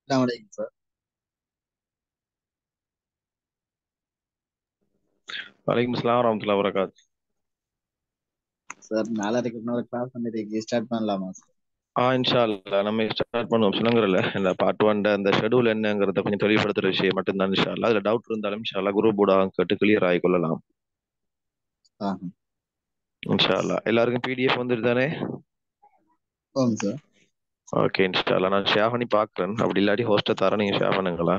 அஸ்ஸலாமு அலைக்கும் சார் வலைக்கம் அஸ்ஸலாம் வரமத்துல்லாஹி வரகாத் சார் நாளைக்கு இன்னொரு கிளாஸ் வந்துட்டு ஸ்டார்ட் பண்ணலாமா சார் ஆ இன்ஷா அல்லாஹ் நம்ம ஸ்டார்ட் பண்ணுவோம் சொல்லுங்கிறல இந்த பார்ட் ஒன் அந்த ஷெடியூல் என்னங்கிறத கொஞ்சம் தெளிவுபடுத்துற விஷயம் மட்டும்தான் இன்ஷா அல்லாஹ் அதுல டவுட் இருந்தாலும் இன்ஷா அல்லாஹ் குரூப் ஊடாக கேட்டு கிளியர் ஆகி கொள்ளலாம் ஆஹ் இன்ஷா அல்லாஹ் எல்லாருக்கும் பிடிஎஃப் வந்துட்டு தானே ஓம் சார் ஓகே இன்ஷா அல்லாஹ் நான் ஷேர் பண்ணி பார்க்குறேன் அப்படி இல்லாட்டி ஹோஸ்ட்டை தரேன் நீங்க ஷேர் பண்ணுங்களா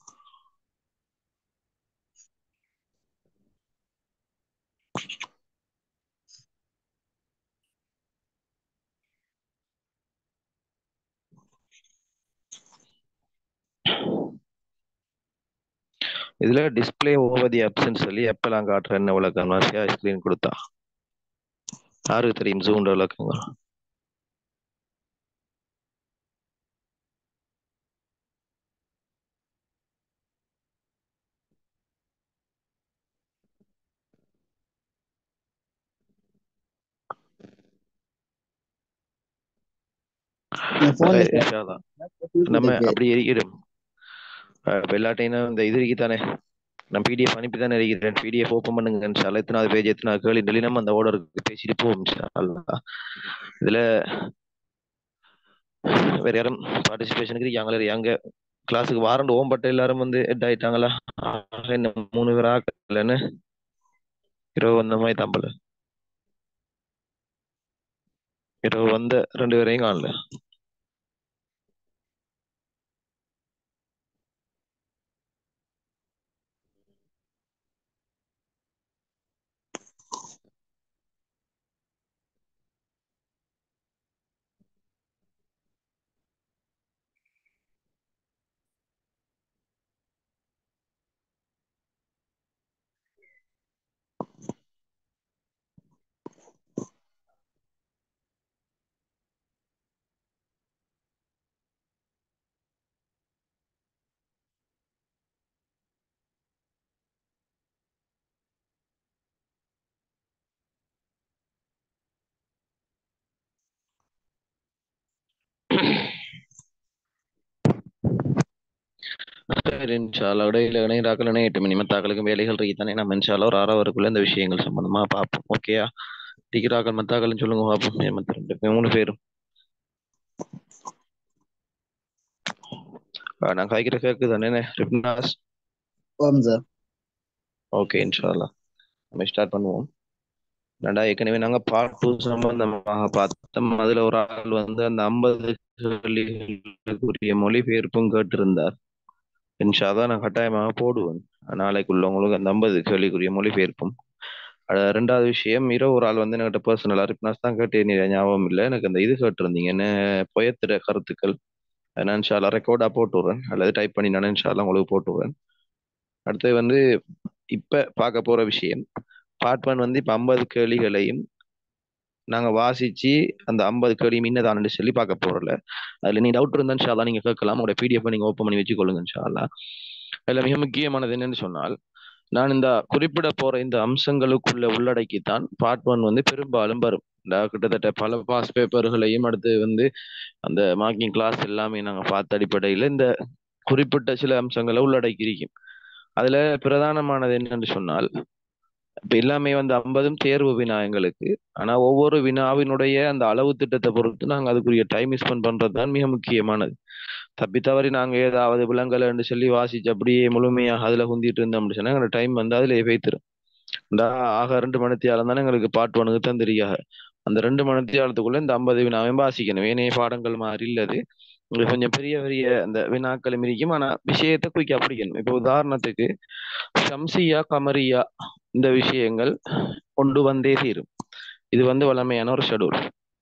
இதுல டிஸ்ப்ளே ஓவர் தி அப்சன்ஸ் சொல்லி எப்பெல்லாம் காட்டுறேன் என்ன விளக்கம் நான் ஷேர் ஸ்க்ரீன் கொடுத்தா யாருக்கு தெரியும் ஜூன்ற விளக்கங்க என் போன்ல சரி, இன்ஷா அல்லாஹ். நம்ம அப்படி இருக்கிறோம் இப்போ எல்லாட்டையும் இந்த இது இருக்கு தானே நான் பிடிஎஃப் அனுப்பி தானே இருக்கிறேன் பிடிஎஃப் ஓப்பன் பண்ணுங்க இன்ஷால்லா எத்தனாவது பேஜ் எத்தனாவது கேள்வி டெலி நம்ம அந்த ஆர்டருக்கு பேசிட்டு போவோம் இன்ஷால்லா இதுல வேற யாரும் பார்ட்டிசிபேஷனுக்கு இருக்காங்களா எங்க கிளாஸுக்கு வாரண்ட் ஓம்பட்ட எல்லாரும் வந்து ஹெட் ஆயிட்டாங்களா ஆக என்ன மூணு பேர் ஆக்கலன்னு இரவு வந்த மாதிரி தம்பல இரவு வந்த ரெண்டு பேரையும் காணல சரி இன்ஷால்லா இடையில இணையராக்கள் இணையட்டும் இனிமே தாக்களுக்கும் வேலைகள் இருக்குதானே நம்ம இன்ஷால்லா ஒரு ஆறாவதுக்குள்ள இந்த விஷயங்கள் சம்பந்தமா பார்ப்போம் ஓகேயா டிக்கிறாக்கள் மத்தாக்கள்னு சொல்லுங்க பார்ப்போம் ஏமாத்த ரெண்டு பேர், மூணு பேரும் ஆ, நான் காய்க்கிற கேக்கு தானே ரிப்னாஸ் ஓம் சார் ஓகே இன்ஷால்லா நம்ம ஸ்டார்ட் பண்ணுவோம் ரெண்டா ஏற்கனவே நாங்க பார்ட் டூ சம்பந்தமாக பார்த்தோம் அதுல ஒரு ஆள் வந்து அந்த ஐம்பது கேள்விகளுக்குரிய மொழிபெயர்ப்பும் கேட்டிருந்தார் இன்ஷாதான் நான் கட்டாயமாக போடுவேன் நாளைக்குள்ள உங்களுக்கு அந்த ஐம்பது கேள்விக்குரிய மொழிபெயர்ப்பும் அஹ் ரெண்டாவது விஷயம் இரவு ஒரு ஆள் வந்து என்கிட்ட பர்சனலா ரிப்னாஸ் தான் கேட்டு எனக்கு ஞாபகம் இல்லை எனக்கு அந்த இது கேட்டிருந்தீங்க என்ன புயத்திர கருத்துக்கள் நான் இன்ஷால்லா ரெக்கார்டா போட்டு விடுறேன் அல்லது டைப் பண்ணி நான் இன்ஷால்லா உங்களுக்கு போட்டு விடுறேன் அடுத்து வந்து இப்ப பார்க்க போற விஷயம் பார்ட் ஒன் வந்து இப்ப ஐம்பது கேள்விகளையும் நாங்க வாசிச்சு அந்த ஐம்பது கேள்வியும் இன்னதானு சொல்லி பார்க்க போறல அதுல நீ டவுட் இருந்தா இன்ஷால்லா நீங்க கேட்கலாம் உங்களோட பிடிஎஃப் நீங்க ஓப்பன் பண்ணி வச்சுக்கொள்ளுங்க இன்ஷால்லா அதுல மிக முக்கியமானது என்னன்னு சொன்னால் நான் இந்த குறிப்பிட போற இந்த அம்சங்களுக்குள்ள உள்ளடக்கித்தான் பார்ட் ஒன் வந்து பெரும்பாலும் வரும் இந்த கிட்டத்தட்ட பல பாஸ் பேப்பர்களையும் அடுத்து வந்து அந்த மார்க்கிங் கிளாஸ் எல்லாமே நாங்க பார்த்த அடிப்படையில இந்த குறிப்பிட்ட சில அம்சங்களை உள்ளடக்கி இருக்கும் அதுல பிரதானமானது என்னன்னு சொன்னால் இப்ப எல்லாமே வந்து ஐம்பதும் தேர்வு வினா எங்களுக்கு ஆனா ஒவ்வொரு வினாவினுடைய அந்த அளவு திட்டத்தை பொறுத்து நாங்க அதுக்குரிய டைம் ஸ்பெண்ட் பண்றதுதான் மிக முக்கியமானது தப்பி தவறி நாங்க ஏதாவது விலங்கல்னு சொல்லி வாசிச்சு அப்படியே முழுமையாக அதுல குந்திட்டு இருந்தோம் அப்படின்னு சொன்னா எங்களோட டைம் வந்து அதுல வைத்திரும் இந்த ஆக ரெண்டு மணித்தியாலம் தானே எங்களுக்கு பாட்டு ஒனுக்கு தான் தெரியாது அந்த ரெண்டு மணித்தியாலத்துக்குள்ள இந்த ஐம்பது வினாவையும் வாசிக்கணும் ஏனைய பாடங்கள் மாதிரி இல்லது உங்களுக்கு கொஞ்சம் பெரிய பெரிய அந்த வினாக்களும் இருக்கும் ஆனா விஷயத்தை குயிக்கா பிடிக்கணும் இப்போ உதாரணத்துக்கு ஷம்சியா கமரியா இந்த விஷயங்கள் கொண்டு வந்தே தீரும் இது வந்து வளமையான ஒரு ஷெடியூல்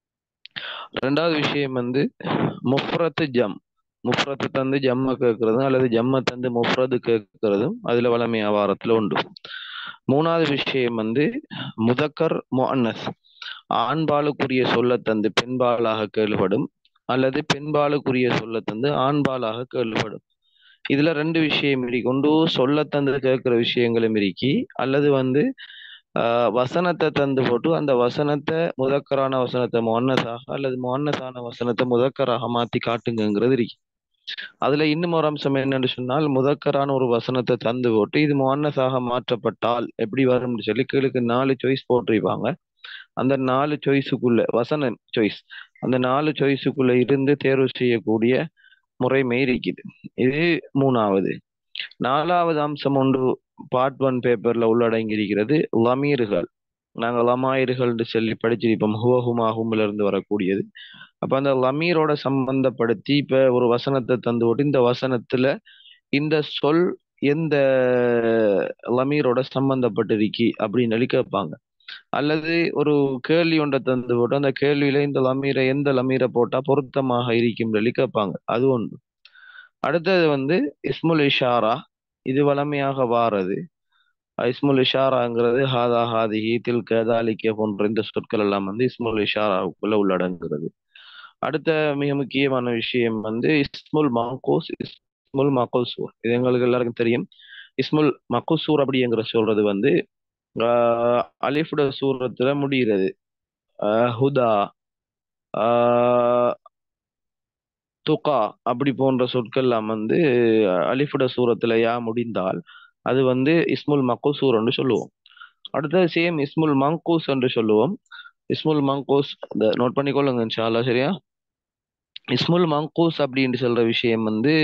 ரெண்டாவது விஷயம் வந்து முஃப்ரத்து ஜம் முஃப்ரத்து தந்து ஜம்ம கேட்கறதும் அல்லது ஜம்ம தந்து முஃப்ரது கேட்கறதும் அதுல வளமையா வாரத்துல உண்டு மூணாவது விஷயம் வந்து முதக்கர் முஅன்னஸ் ஆண்பாலுக்குரிய சொல்ல தந்து பெண்பாலாக கேள்விப்படும் அல்லது பெண்பாலுக்குரிய சொல்ல தந்து ஆண்பாலாக கேள்விப்படும் இதுல ரெண்டு விஷயம் இருக்கு ஒன்று சொல்ல தந்து கேட்கிற விஷயங்களும் இருக்கி அல்லது வந்து ஆஹ் வசனத்தை தந்து போட்டு அந்த வசனத்தை முதக்கரான வசனத்தை மொன்னஸாக அல்லது மொன்னஸான வசனத்தை முதக்கராக மாத்தி காட்டுங்கிறது இருக்கு அதுல இன்னும் ஒரு அம்சம் என்னன்னு சொன்னால் முதக்கரான ஒரு வசனத்தை தந்து போட்டு இது முன்னஸாக மாற்றப்பட்டால் எப்படி வரும்னு சொல்லி கீழுக்கு நாலு சாய்ஸ் போட்டிருப்பாங்க அந்த நாலு சாய்ஸுக்குள்ள வசன சாய்ஸ் அந்த நாலு சாய்ஸுக்குள்ள இருந்து தேர்வு செய்யக்கூடிய முறைமை இருக்குது இது மூணாவது நாலாவது அம்சம் ஒன்று பார்ட் ஒன் பேப்பர்ல உள்ளடங்கி இருக்கிறது லமீர்கள் நாங்கள் லமாயிர்கள்னு சொல்லி படிச்சிருப்போம் ஹுவஹுமாஹும்ல இருந்து வரக்கூடியது அப்ப அந்த லமீரோட சம்பந்தப்படுத்தி இப்ப ஒரு வசனத்தை தந்து விட்டு இந்த வசனத்துல இந்த சொல் எந்த லமீரோட சம்பந்தப்பட்டிருக்கி அப்படின்னு சொல்லி கேட்பாங்க அல்லது ஒரு கேள்வி ஒன்றை தந்து போட்டு அந்த கேள்வியில இந்த லமீரை எந்த லமீரை போட்டா பொருத்தமாக இருக்கும் சொல்லி கேட்பாங்க அது ஒன்று அடுத்தது வந்து இஸ்முல் இஷாரா இது வளமையாக வாரது இஸ்முல் இஷாராங்கிறது ஹாதா ஹாதிஹி தில் கதாலிக்க போன்ற இந்த சொற்கள் எல்லாம் வந்து இஸ்முல் இஷாராவுக்குள்ள உள்ளடங்குறது அடுத்த மிக முக்கியமான விஷயம் வந்து இஸ்முல் மாங்கோஸ் இஸ்முல் மகோசூர் இது எங்களுக்கு எல்லாருக்கும் தெரியும் இஸ்முல் மகோசூர் அப்படிங்கிற சொல்றது வந்து அலிஃபுட சூரத்துல முடிகிறது ஹுதா துகா அப்படி போன்ற சொற்கள்லாம் வந்து அலிஃபுட சூரத்துல யா முடிந்தால் அது வந்து இஸ்முல் மக்கூசூர் என்று சொல்லுவோம் அடுத்தது சேம் இஸ்முல் மங்கூஸ் என்று சொல்லுவோம் இஸ்முல் மங்கூஸ் இந்த நோட் பண்ணிக்கொள்ளுங்க இன்ஷால்லா சரியா இஸ்முல் மங்கூஸ் அப்படின்னு சொல்ற விஷயம் வந்து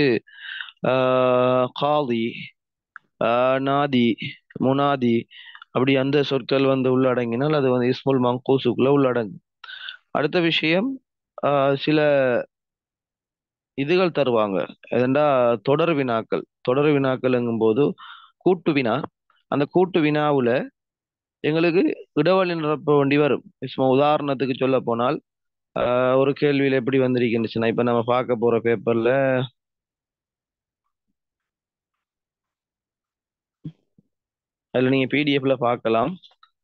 காதி நாதி முனாதி அப்படி அந்த சொற்கள் வந்து உள்ளடங்கினால் அது வந்து இஸ்முல் மங்கூசுக்குள்ள உள்ளடங்கும் அடுத்த விஷயம் சில இதுகள் தருவாங்க எதண்டா தொடர் வினாக்கள் தொடர் வினாக்கள்ங்கும் போது கூட்டு வினா அந்த கூட்டு வினாவுல எங்களுக்கு இடவழி நிரப்ப வேண்டி வரும் சும்மா உதாரணத்துக்கு சொல்ல போனால் ஒரு கேள்வியில எப்படி வந்திருக்குன்னுச்சுன்னா இப்ப நம்ம பார்க்க போற பேப்பர்ல அதுல நீங்க பிடிஎஃப்ல பார்க்கலாம்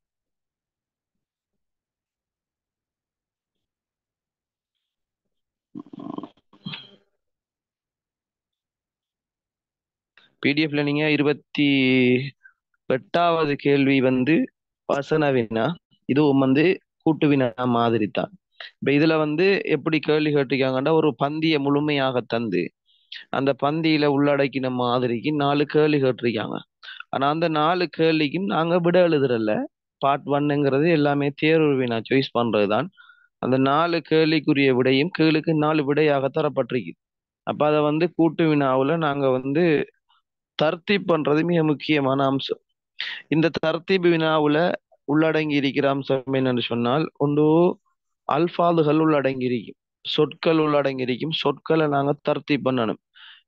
பிடிஎஃப்ல நீங்க இருபத்தி எட்டாவது கேள்வி வந்து வசன வினா இதுவும் வந்து கூட்டு வினா மாதிரி தான் இப்ப இதுல வந்து எப்படி கேள்வி கேட்டிருக்காங்கன்னா ஒரு பந்திய முழுமையாக தந்து அந்த பந்தியில உள்ளடக்கின மாதிரிக்கு நாலு கேள்வி கேட்டிருக்காங்க ஆனா அந்த நாலு கேள்விக்கும் நாங்க விட எழுதுறல பார்ட் ஒன்னுங்கிறது எல்லாமே தேர்வு வினா சாய்ஸ் பண்றதுதான் அந்த நாலு கேள்விக்குரிய விடையும் கீழுக்கு நாலு விடையாக தரப்பட்டிருக்கு அப்ப அதை வந்து கூட்டு வினாவுல நாங்க வந்து தர்த்தீப் பண்றது மிக முக்கியமான அம்சம் இந்த தர்த்தீப் வினாவுல உள்ளடங்கி இருக்கிற அம்சம் என்னன்னு சொன்னால் ஒன்று அல்பாதுகள் உள்ளடங்கி இருக்கும் சொற்கள் உள்ளடங்கி இருக்கும் சொற்களை நாங்க தர்த்தீப் பண்ணணும்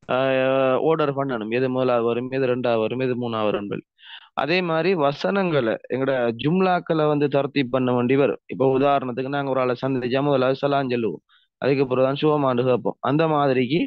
ஓர்டர் பண்ணணும் எது முதலாவது வரும் எது ரெண்டாவது வரும் எது மூணாவது வரும் அதே மாதிரி வசனங்களை எங்கட ஜும்லாக்களை வந்து தர்த்தி பண்ண வேண்டி வரும் இப்போ உதாரணத்துக்கு நாங்க ஒரு ஆளை சந்திச்சா முதலாவது சலான் சொல்லுவோம் அதுக்கப்புறம் தான் சுகமாண்டு கேட்போம் அந்த மாதிரிக்கு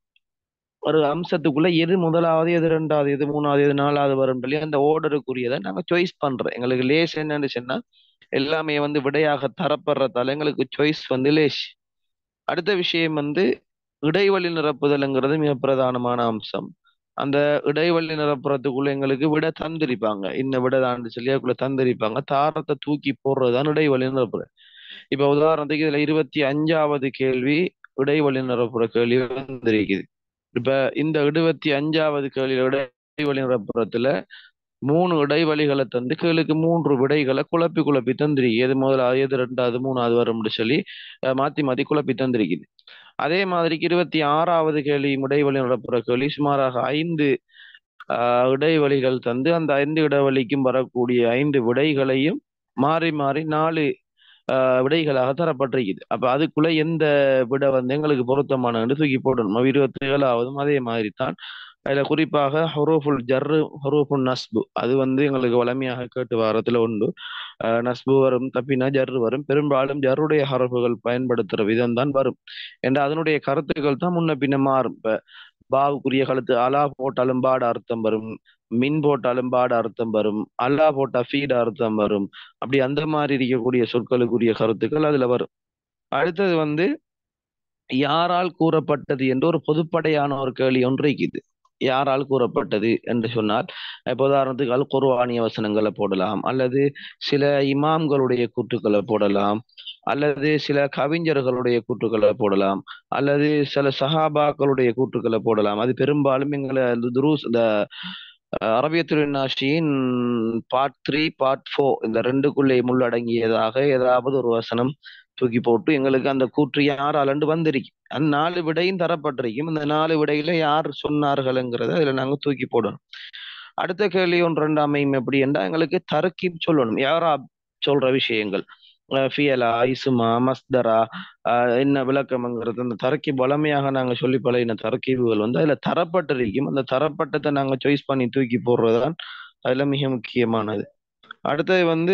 ஒரு அம்சத்துக்குள்ள எது முதலாவது எது ரெண்டாவது எது மூணாவது எது நாலாவது வரும் சொல்லி அந்த ஓர்டருக்குரியதை நாங்க சாய்ஸ் பண்றோம் எங்களுக்கு லேஸ் என்னன்னு சொன்னா எல்லாமே வந்து விடையாக தரப்படுறதால எங்களுக்கு சாய்ஸ் வந்து லேஸ் அடுத்த விஷயம் வந்து இடைவெளி நிரப்புதல்ங்கிறது மிக பிரதானமான அம்சம் அந்த இடைவெளி நிரப்புறதுக்குள்ள எங்களுக்கு விட தந்திரிப்பாங்க இன்ன விட தாண்டு சொல்லி அதுக்குள்ள தந்திரிப்பாங்க தாரத்தை தூக்கி போடுறதுதான் இடைவெளி நிரப்புற இப்ப உதாரணத்துக்கு இதுல இருபத்தி அஞ்சாவது கேள்வி இடைவெளி நிரப்புற கேள்வி வந்திருக்குது இப்ப இந்த இருபத்தி அஞ்சாவது கேள்வியோட இடைவெளி நிரப்புறத்துல மூணு இடைவெளிகளை தந்து கேளுக்கு மூன்று விடைகளை குழப்பி குழப்பி தந்திருக்கு எது முதலாவது எது ரெண்டாவது மூணாவது வரும்னு சொல்லி மாத்தி மாத்தி குழப்பி தந்திருக்குது அதே மாதிரிக்கு இருபத்தி ஆறாவது கேள்வி இடைவெளி நடப்புற கேள்வி சுமாராக ஐந்து ஆஹ் இடைவெளிகள் தந்து அந்த ஐந்து இடைவெளிக்கும் வரக்கூடிய ஐந்து விடைகளையும் மாறி மாறி நாலு ஆஹ் விடைகளாக தரப்பட்டிருக்குது அப்ப அதுக்குள்ள எந்த விடை வந்து எங்களுக்கு பொருத்தமானது தூக்கி போடணும் இருபத்தி ஏழாவதும் அதே மாதிரி தான் அதுல குறிப்பாக ஹொரோஃபுல் ஜர்ரு ஹொரோஃபுல் நஸ்பு அது வந்து எங்களுக்கு வளமையாக கேட்டு வாரத்துல உண்டு நஸ்பு வரும் தப்பினா ஜர்ரு வரும் பெரும்பாலும் ஜர்ருடைய ஹரப்புகள் பயன்படுத்துற விதம் தான் வரும் என்ற அதனுடைய கருத்துக்கள் தான் முன்ன பின்ன மாறும் இப்ப பாவுக்குரிய கழுத்து அலா போட்டாலும் பாட அர்த்தம் வரும் மின் போட்டாலும் பாட அர்த்தம் வரும் அல்லா போட்டா ஃபீட் அர்த்தம் வரும் அப்படி அந்த மாதிரி இருக்கக்கூடிய சொற்களுக்குரிய கருத்துக்கள் அதுல வரும் அடுத்தது வந்து யாரால் கூறப்பட்டது என்று ஒரு பொதுப்படையான ஒரு கேள்வி ஒன்று இருக்குது யாரால் கூறப்பட்டது என்று சொன்னால் இப்போ உதாரணத்துக்கு அல் குர்வானிய வசனங்களை போடலாம் அல்லது சில இமாம்களுடைய கூற்றுக்களை போடலாம் அல்லது சில கவிஞர்களுடைய கூற்றுக்களை போடலாம் அல்லது சில சஹாபாக்களுடைய கூற்றுக்களை போடலாம் அது பெரும்பாலும் எங்களை துருஸ் இந்த அரபியத்துறை நாஷியின் பார்ட் த்ரீ பார்ட் ஃபோர் இந்த ரெண்டுக்குள்ளே முள்ளடங்கியதாக ஏதாவது ஒரு வசனம் தூக்கி போட்டு எங்களுக்கு அந்த கூற்று யார் அலண்டு வந்திருக்கு அந்த நாலு விடையும் தரப்பட்டிருக்கும் இந்த நாலு விடையில யார் சொன்னார்கள்ங்கிறத அதுல நாங்க தூக்கி போடணும் அடுத்த கேள்வி ஒன்று ரெண்டு அமையும் எப்படி என்றால் எங்களுக்கு தர்க்கீப் சொல்லணும் யாரா சொல்ற விஷயங்கள் ஃபியலா இசுமா மஸ்தரா என்ன விளக்கம்ங்கிறது அந்த தரக்கி பலமையாக நாங்க சொல்லி பழகின தரக்கீவுகள் வந்து அதுல தரப்பட்டிருக்கும் அந்த தரப்பட்டத்தை நாங்க சாய்ஸ் பண்ணி தூக்கி போடுறதுதான் அதுல மிக முக்கியமானது அடுத்தது வந்து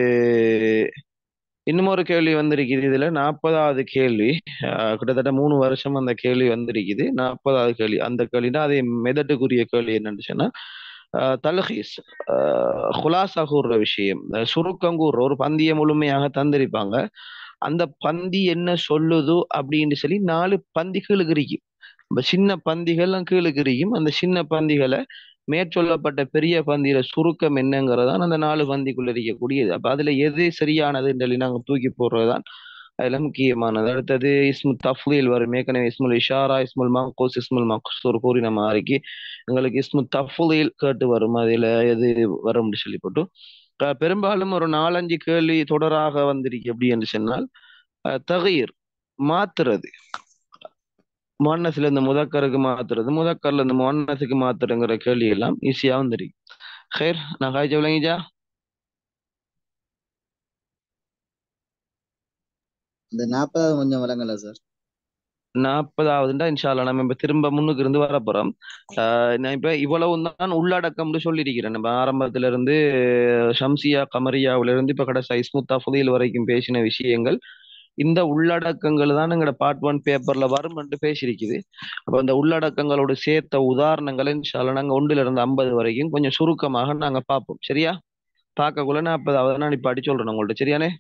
இன்னும் ஒரு கேள்வி வந்திருக்குது இதுல நாற்பதாவது கேள்வி கிட்டத்தட்ட மூணு வருஷம் அந்த கேள்வி வந்திருக்குது நாற்பதாவது கேள்வி அந்த கேள்வினா அதே மெதட்டுக்குரிய கேள்வி என்னன்னு சொன்னா தல்ஹீஸ் ஹுலாசா கூறுற விஷயம் சுருக்கம் கூறுற ஒரு பந்தியை முழுமையாக தந்திருப்பாங்க அந்த பந்தி என்ன சொல்லுதோ அப்படின்னு சொல்லி நாலு பந்திகள் இருக்கும் இப்ப சின்ன பந்திகள்லாம் கீழுக்கு இருக்கும் அந்த சின்ன பந்திகளை மேற்சொல்லப்பட்ட பெரிய பந்தியில சுருக்கம் என்னங்கிறதான் அந்த நாலு பந்திக்குள்ள இருக்கக்கூடியது அப்ப அதுல எது சரியானதுன்னு சொல்லி நாங்க தூக்கி போடுறதுதான் அதுல முக்கியமானது அடுத்தது இஸ்மு தஃப்லீல் வரும் ஏற்கனவே இஸ்முல் இஷாரா இஸ்முல் மங்கோஸ் இஸ்முல் மக்சூர் கூறின மாதிரிக்கு எங்களுக்கு இஸ்மு தஃப்லீல் கேட்டு வரும் அதுல எது வரும்னு சொல்லி போட்டு பெரும்பாலும் ஒரு நாலஞ்சு கேள்வி தொடராக வந்திருக்கு எப்படி என்று சொன்னால் தகீர் மாத்துறது மோன்னஸ்ல இருந்து முதக்கருக்கு மாத்துறது முதக்கர்ல இருந்து மோன்னஸுக்கு மாத்துறங்கிற கேள்வி எல்லாம் ஈஸியா வந்துருக்கு ஹேர் நான் காய்ச்ச விளங்கிச்சா இந்த நாற்பதாவது கொஞ்சம் விளங்கல சார் நாற்பதாவதுண்டா இன்ஷால்லா நம்ம இப்ப திரும்ப முன்னுக்கு இருந்து வர போறோம் நான் இப்ப இவ்வளவு தான் உள்ளடக்கம்னு சொல்லியிருக்கிறேன் நம்ம ஆரம்பத்துல இருந்து ஷம்சியா கமரியாவில இருந்து இப்ப கடைசி இஸ்முத்தா ஃபுதில் வரைக்கும் பேசின விஷயங்கள் இந்த உள்ளடக்கங்கள் தான் எங்களோட பார்ட் ஒன் பேப்பர்ல வரும் என்று பேசியிருக்குது அப்ப அந்த உள்ளடக்கங்களோட சேர்த்த உதாரணங்களை இன்ஷால்லா நாங்க ஒன்றுல இருந்து ஐம்பது வரைக்கும் கொஞ்சம் சுருக்கமாக நாங்க பார்ப்போம் சரியா பார்க்கக்குள்ள நாற்பதாவது நான் இப்ப அடி சொல்றேன் உங்கள்ட்ட சரியானே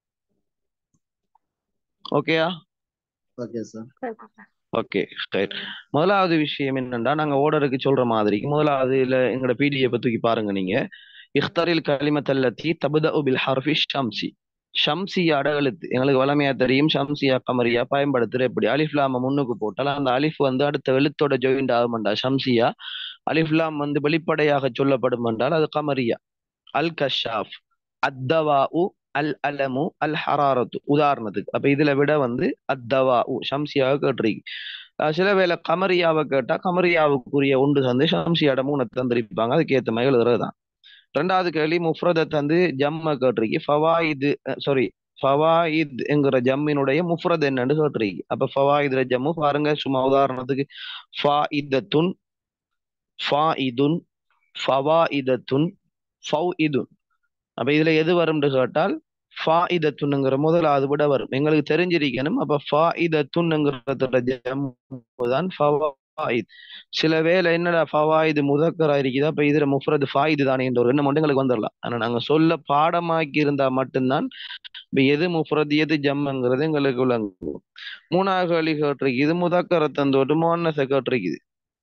ஓகேயா ஓகே சார் ஓகே ரைட் முதலாவது விஷயம் என்னன்னா நாங்க ஓர்டருக்கு சொல்ற மாதிரி முதலாவது இல்ல எங்களோட பிடிஎஃப் தூக்கி பாருங்க நீங்க இஃப்தரில் கலிமத்தல்லத்தி தபுத பில் ஹர்ஃபி ஷம்சி ஷம்சியாட எழுத்து எங்களுக்கு வளமையா தெரியும் ஷம்சியா கமரியா பயன்படுத்துற எப்படி அலிஃப்லாம முன்னுக்கு போட்டால் அந்த அலிஃப் வந்து அடுத்த எழுத்தோட ஜாயிண்ட் ஆகும்டா ஷம்சியா அலிஃப்லாம் வந்து வெளிப்படையாக சொல்லப்படும் என்றால் அது கமரியா அல் கஷாஃப் அத்தவா அல் அலமு அல் ஹராரத்து உதாரணத்துக்கு அப்ப இதுல விட வந்து அத்தவா ஷம்சியாவை கேட்டிருக்கு சில வேளை கமரியாவை கேட்டா கமரியாவுக்குரிய ஒன்று தந்து ஷம்சியாட மூணை தந்திருப்பாங்க அதுக்கு ஏத்த மாதிரி எழுதுறதுதான் ரெண்டாவது கேள்வி முஃப்ரதை தந்து ஜம்ம கேட்டிருக்கு ஃபவாயிது சாரி ஃபவாயித் என்கிற ஜம்மினுடைய முஃப்ரத் என்னன்னு கேட்டிருக்கு அப்ப ஃபவாயிதுல ஜம்மு பாருங்க சும்மா உதாரணத்துக்கு ஃபா இதத்துன் ஃபா இதுன் ஃபவா இதத்துன் ஃபவ் இதுன் அப்ப இதுல எது வரும்னு கேட்டால் ஃபா இதத்துன்னுங்கிற முதலாவது விட வரும் எங்களுக்கு தெரிஞ்சிருக்கணும் அப்ப ஃபா இதத்துன்னுங்கிறதோட ஜம்மு தான் ஃபவாயித் சில வேலை என்னடா ஃபவாயிது முதக்கரா இருக்குதா அப்ப இதுல முஃப்ரது ஃபாயிது தானே என்ற ஒரு எண்ணம் மட்டும் எங்களுக்கு வந்துடலாம் ஆனா நாங்க சொல்ல பாடமாக்கி இருந்தா மட்டும்தான் இப்ப எது முஃப்ரது எது ஜம்முங்கிறது எங்களுக்கு விளங்கும் மூணாவது கேள்வி கேட்டிருக்கு இது முதக்கரை தந்தோட்டு மோன்னஸை கேட்டிருக்குது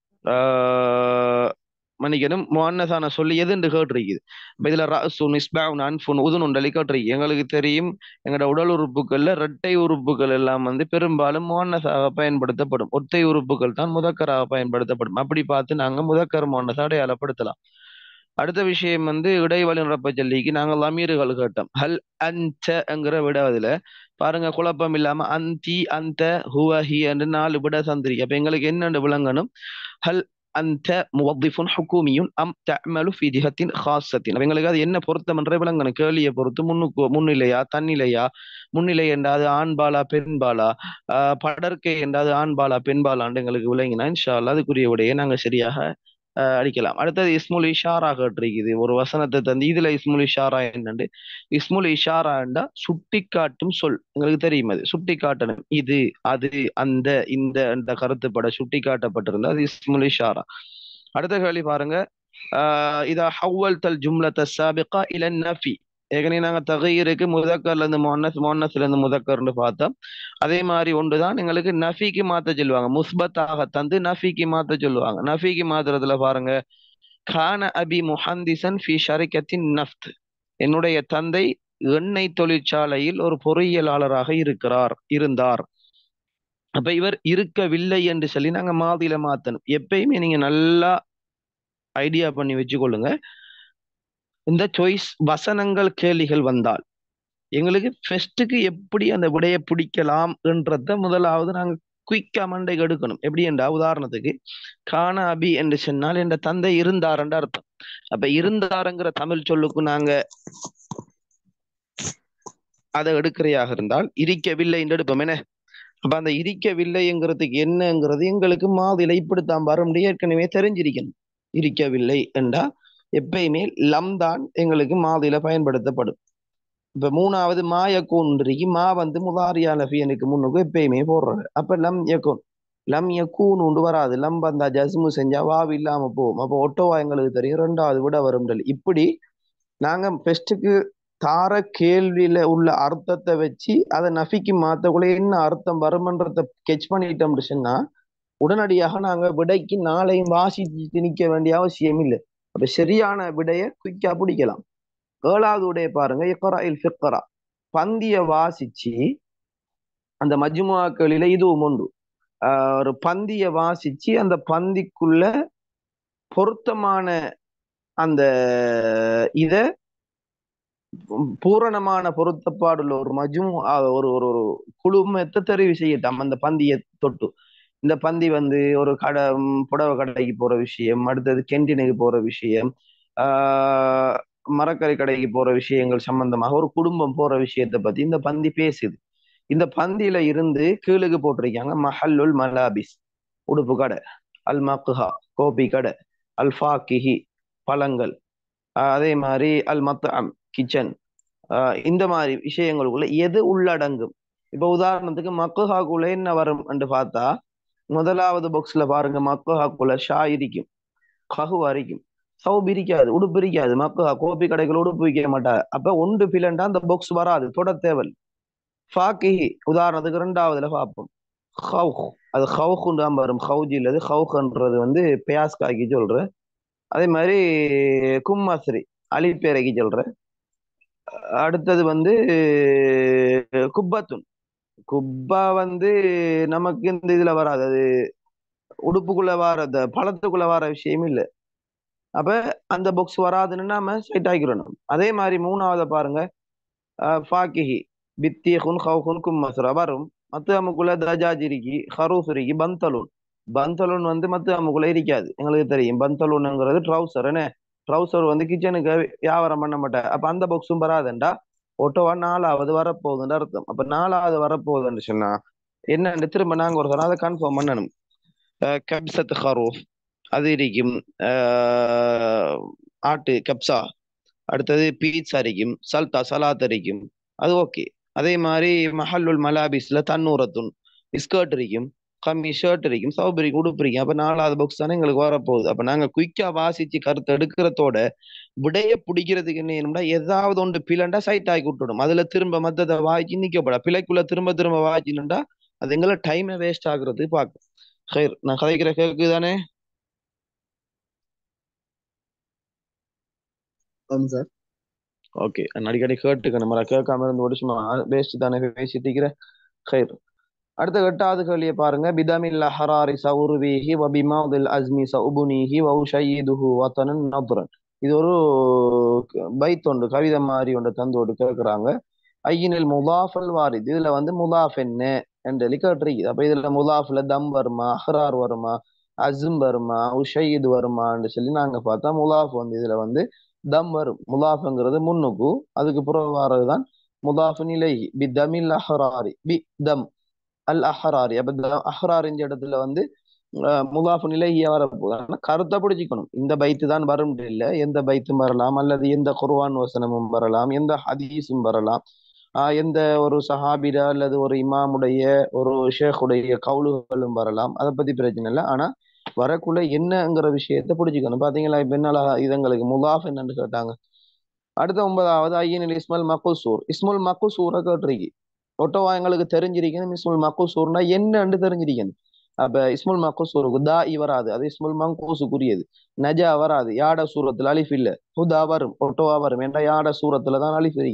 ஆஹ் மன்னிக்கணும் மோன்னஸான சொல்லி எதுன்னு கேட்டிருக்குது இப்ப இதுல ரசுன் இஸ்பாவுன் அன்ஃபுன் உதுனுண்டலி கேட்டிருக்கு எங்களுக்கு தெரியும் எங்களோட உடல் உறுப்புகள்ல இரட்டை உறுப்புகள் எல்லாம் வந்து பெரும்பாலும் மோன்னஸாக பயன்படுத்தப்படும் ஒற்றை உறுப்புகள் தான் முதக்கராக பயன்படுத்தப்படும் அப்படி பார்த்து நாங்க முதக்கர் மோன்னஸை அடையாளப்படுத்தலாம் அடுத்த விஷயம் வந்து இடைவெளி நிரப்ப ஜல்லிக்கு நாங்கள் அமீர்கள் கேட்டோம் ஹல் அன்ங்கிற விட அதுல பாருங்க குழப்பம் இல்லாம அந்தி அந்த ஹுவ ஹி என்று நாலு விட சந்திரி அப்ப எங்களுக்கு என்னென்று விளங்கணும் ஹல் அந்த முவத்திஃபுன் ஹுக்கூமியும் அம் தமலு ஃபி ஜிஹத்தின் ஹாசத்தின் அப்ப எங்களுக்கு அது என்ன பொருத்தம் என்ற விளங்கணும் கேள்வியை பொறுத்து முன்னுக்கு முன்னிலையா தன்னிலையா முன்னிலை என்றாது ஆண்பாலா பெண்பாலா ஆஹ் படற்கை என்றாது ஆண்பாலா பெண்பாலான்னு எங்களுக்கு விளங்கினா இன்ஷா அல்லா அதுக்குரிய விடையை நாங்க சரியாக அடிக்கலாம் அடுத்தது இஸ்முல் இஷாரா கேட்டிருக்குது ஒரு வசனத்தை தந்து இதுல இஸ்முல் இஷாரா என்னண்டு இஸ்முல் இஷாராண்டா சுட்டி காட்டும் சொல் எங்களுக்கு தெரியும் அது சுட்டி காட்டணும் இது அது அந்த இந்த என்ற கருத்துப்பட சுட்டி காட்டப்பட்டிருந்தா அது இஸ்முல் இஷாரா அடுத்த கேள்வி பாருங்க ஆஹ் இதா ஹவ்வல் தல் ஜும்லத்த சாபிகா இல நஃபி ஏற்கனவே நாங்க தகையிருக்கு முதக்கர்ல இருந்து மொன்னஸ் மொன்னஸ்ல இருந்து முதக்கர்னு பார்த்தோம் அதே மாதிரி ஒன்றுதான் எங்களுக்கு நஃபிக்கு மாத்த சொல்லுவாங்க முஸ்பத்தாக தந்து நஃபிக்கு மாத்த சொல்லுவாங்க நஃபிக்கு மாத்துறதுல பாருங்க கான அபி முஹந்திசன் ஃபி ஷரிகத்தின் நஃப்த் என்னுடைய தந்தை எண்ணெய் தொழிற்சாலையில் ஒரு பொறியியலாளராக இருக்கிறார் இருந்தார் அப்ப இவர் இருக்கவில்லை என்று சொல்லி நாங்க மாதியில மாத்தணும் எப்பயுமே நீங்க நல்லா ஐடியா பண்ணி வச்சுக்கொள்ளுங்க இந்த சாய்ஸ் வசனங்கள் கேள்விகள் வந்தால் எங்களுக்கு ஃபெஸ்ட்டுக்கு எப்படி அந்த விடையை பிடிக்கலாம் என்றத முதலாவது நாங்க குயிக்கா மண்டைக்கு எடுக்கணும் எப்படி என்றா உதாரணத்துக்கு கான அபி என்று சொன்னால் என்ற தந்தை இருந்தார் என்ற அர்த்தம் அப்ப இருந்தாருங்கிற தமிழ் சொல்லுக்கு நாங்க அதை எடுக்கிறையாக இருந்தால் இருக்கவில்லை என்று எடுப்போம் என்ன அப்ப அந்த இருக்கவில்லைங்கிறதுக்கு என்னங்கிறது எங்களுக்கு மாதில இப்படித்தான் வர முடியும் ஏற்கனவே தெரிஞ்சிருக்கணும் இருக்கவில்லை என்றா எப்பயுமே லம் தான் எங்களுக்கு மாதில பயன்படுத்தப்படும் இப்ப மூணாவது மா யக்கூன் இருக்கு மா வந்து முதாரியா நபியனுக்கு முன்னுக்கு எப்பயுமே போடுறாரு அப்ப லம் யக்கூன் லம் யக்கூன் உண்டு வராது லம் வந்தா ஜஸ்மு செஞ்சா வாவு இல்லாம போகும் அப்போ ஒட்டோவா எங்களுக்கு தெரியும் ரெண்டாவது விட வரும் இப்படி நாங்க பெஸ்ட்டுக்கு தார கேள்வியில உள்ள அர்த்தத்தை வச்சு அதை நஃபிக்கு மாத்தக்குள்ள என்ன அர்த்தம் வருமன்றத கெச் பண்ணிட்டோம்னு சொன்னா உடனடியாக நாங்க விடைக்கு நாளையும் வாசிச்சு நிக்க வேண்டிய அவசியம் இல்லை அப்ப சரியான விடைய குயிக்கா பிடிக்கலாம் ஏழாவது உடைய பாருங்க இக்கரா இல் ஃபிக்கரா பந்திய வாசிச்சு அந்த மஜ்முவாக்களில இதுவும் உண்டு ஆஹ் ஒரு பந்திய வாசிச்சு அந்த பந்திக்குள்ள பொருத்தமான அந்த இத பூரணமான பொருத்தப்பாடுள்ள ஒரு மஜும் ஒரு ஒரு ஒரு குழுமத்தை தெரிவு செய்யட்டாம் அந்த பந்தியை தொட்டு இந்த பந்தி வந்து ஒரு கடை புடவை கடைக்கு போற விஷயம் அடுத்தது கென்டீனுக்கு போற விஷயம் ஆஹ் மரக்கறி கடைக்கு போற விஷயங்கள் சம்பந்தமாக ஒரு குடும்பம் போற விஷயத்தை பத்தி இந்த பந்தி பேசுது இந்த பந்தியில இருந்து கீழுக்கு போட்டிருக்காங்க மஹல்லுல் மலாபிஸ் உடுப்பு கடை அல் மக்குஹா கோபி கடை அல் ஃபாக்கிஹி பழங்கள் அதே மாதிரி அல் மத்தம் கிச்சன் இந்த மாதிரி விஷயங்களுக்குள்ள எது உள்ளடங்கும் இப்ப உதாரணத்துக்கு மக்குஹாக்குள்ள என்ன வரும் என்று பார்த்தா முதலாவது பாக்ஸ்ல பாருங்க மக்குஹாக்குள்ள ஷா இருக்கும் கஹு வரைக்கும் சவுப் இருக்காது உடுப்பு இருக்காது மக்குஹா கோபி கடைகள் உடுப்பு வைக்க மாட்டாங்க அப்ப ஒன்று பிலண்டா அந்த பாக்ஸ் வராது தொட தேவல் ஃபாக்கிஹி உதாரணத்துக்கு ரெண்டாவதுல பார்ப்போம் ஹவுஹ் அது ஹவுஹுன்னு தான் வரும் ஹவுஜி இல்லது ஹவுஹன்றது வந்து பியாஸ்காக்கி சொல்ற அதே மாதிரி கும்மாஸ்ரி அலிப்பேரைக்கு சொல்ற அடுத்தது வந்து குப்பத்துன் குப்பா வந்து நமக்கு இந்த இதுல வராது அது உடுப்புக்குள்ள வர அந்த பழத்துக்குள்ள வர விஷயம் இல்லை அப்ப அந்த பாக்ஸ் வராதுன்னு நாம செட் ஆகிக்கிறோம் அதே மாதிரி மூணாவது பாருங்க ஃபாக்கிஹி பித்தியகுன் ஹவுகுன் கும்மஸ்ரா வரும் மத்து அமுக்குள்ள தஜாஜிரிக்கி ஹரூசுரிக்கி பந்தலூன் பந்தலூன் வந்து மத்து அமுக்குள்ள இருக்காது எங்களுக்கு தெரியும் பந்தலூன்ங்கிறது ட்ரௌசர் என்ன ட்ரௌசர் வந்து கிச்சனுக்கு வியாபாரம் பண்ண மாட்டேன் அப்ப அந்த பாக்ஸும் வராதுண்டா ஒட்டோவா நாலாவது வரப்போகுதுன்னு அர்த்தம் அப்ப நாலாவது வரப்போகுதுன்னு சொன்னா என்னன்னு திரும்ப நாங்க ஒரு தரம் அதை கன்ஃபார்ம் பண்ணணும் கப்சத் ஹரூஃப் அது இருக்கும் ஆட்டு கப்சா அடுத்தது பீட்சா இருக்கும் சல்தா சலாத் இருக்கும் அது ஓகே அதே மாதிரி மஹல்லுல் மலாபிஸ்ல தன்னூரத்துன் ஸ்கர்ட் இருக்கும் கம்மி ஷர்ட் இருக்கும் சௌபரி உடுப்பு இருக்கும் அப்ப நாலாவது பாக்ஸ் தானே எங்களுக்கு வரப்போகுது அப்ப நாங்க குயிக்கா வாசிச்சு கருத்து எடுக்கிறதோட விடைய பிடிக்கிறதுக்கு என்ன என்னடா ஏதாவது ஒன்று பிளண்டா சைட் ஆகி விட்டுடும் அதுல திரும்ப மத்ததை வாய்ச்சி நிக்கப்படா பிழைக்குள்ள திரும்ப திரும்ப வாய்ச்சினுண்டா அது எங்களை டைமை வேஸ்ட் ஆகுறது பார்க்கும் ஹைர் நான் கதைக்கிற கேக்கு தானே ஆமாம் சார் ஓகே அடிக்கடி கேட்டுக்கணும் மர கேட்காம இருந்து ஒடிச்சுமா வேஸ்ட் தானே பேசிட்டு இருக்கிற ஹைர் அடுத்த எட்டாவது கேள்வியை பாருங்க பிதமில் ஹராரி சவுருவீஹி வபிமாதில் அஸ்மி சவுபுனீஹி வௌஷையிதுஹு வத்தனன் நபுரன் இது ஒரு பைத் ஒன்று கவிதை மாதிரி ஒன்று தந்தோடு கேட்கிறாங்க ஐயினில் முதாஃபல் வாரித் இதுல வந்து முதாஃப் என்ன என்று சொல்லி கேட்டிருக்குது அப்ப இதுல முதாஃப்ல தம் வருமா அஹ்ரார் வருமா அஸ்ம் வருமா உஷைது வருமான்னு சொல்லி நாங்க பார்த்தா முதாஃப் வந்து இதுல வந்து தம் வரும் முதாஃப்ங்கிறது முன்னுக்கு அதுக்கு புறம் வர்றதுதான் முதாஃபு நிலை பி தமில் அஹ்ராரி பி தம் அல் அஹ்ராரி அப்ப அஹ்ரார் இந்த இடத்துல வந்து முதாஃபு நிலைய வரப்போகுது ஆனா கருத்தை பிடிச்சிக்கணும் இந்த பைத்து தான் வரும் இல்லை எந்த பைத்தும் வரலாம் அல்லது எந்த குர்வான் வசனமும் வரலாம் எந்த ஹதீஸும் வரலாம் ஆஹ் எந்த ஒரு சஹாபிர அல்லது ஒரு இமாமுடைய ஒரு ஷேഖுடைய கவுலுகளும் வரலாம் அதை பத்தி பிரச்சனை இல்லை ஆனா வரக்குள்ள என்னங்கிற விஷயத்த பிடிச்சிக்கணும் பாத்தீங்களா இப்ப என்ன இதங்களுக்கு முதாஃப் என்னன்னு கேட்டாங்க அடுத்த ஒன்பதாவது ஐயனில் இஸ்மல் மக்குசூர் இஸ்முல் மக்குசூரை கேட்டிருக்கு ஒட்டோவா எங்களுக்கு தெரிஞ்சிருக்கணும் இஸ்முல் மக்குசூர்னா என்னன்னு தெரிஞ்சிருக்கணும் அப்ப இஸ்முல் மக்குசூருக்கு தா இ வராது அது இஸ்முல் மங்கூசுக்குரியது நஜா வராது யாட சூரத்துல அலிஃப் இல்ல ஹுதா வரும் ஒட்டோவா வரும் என்ற யாட சூரத்துல தான் அலிஃப் இருக்கு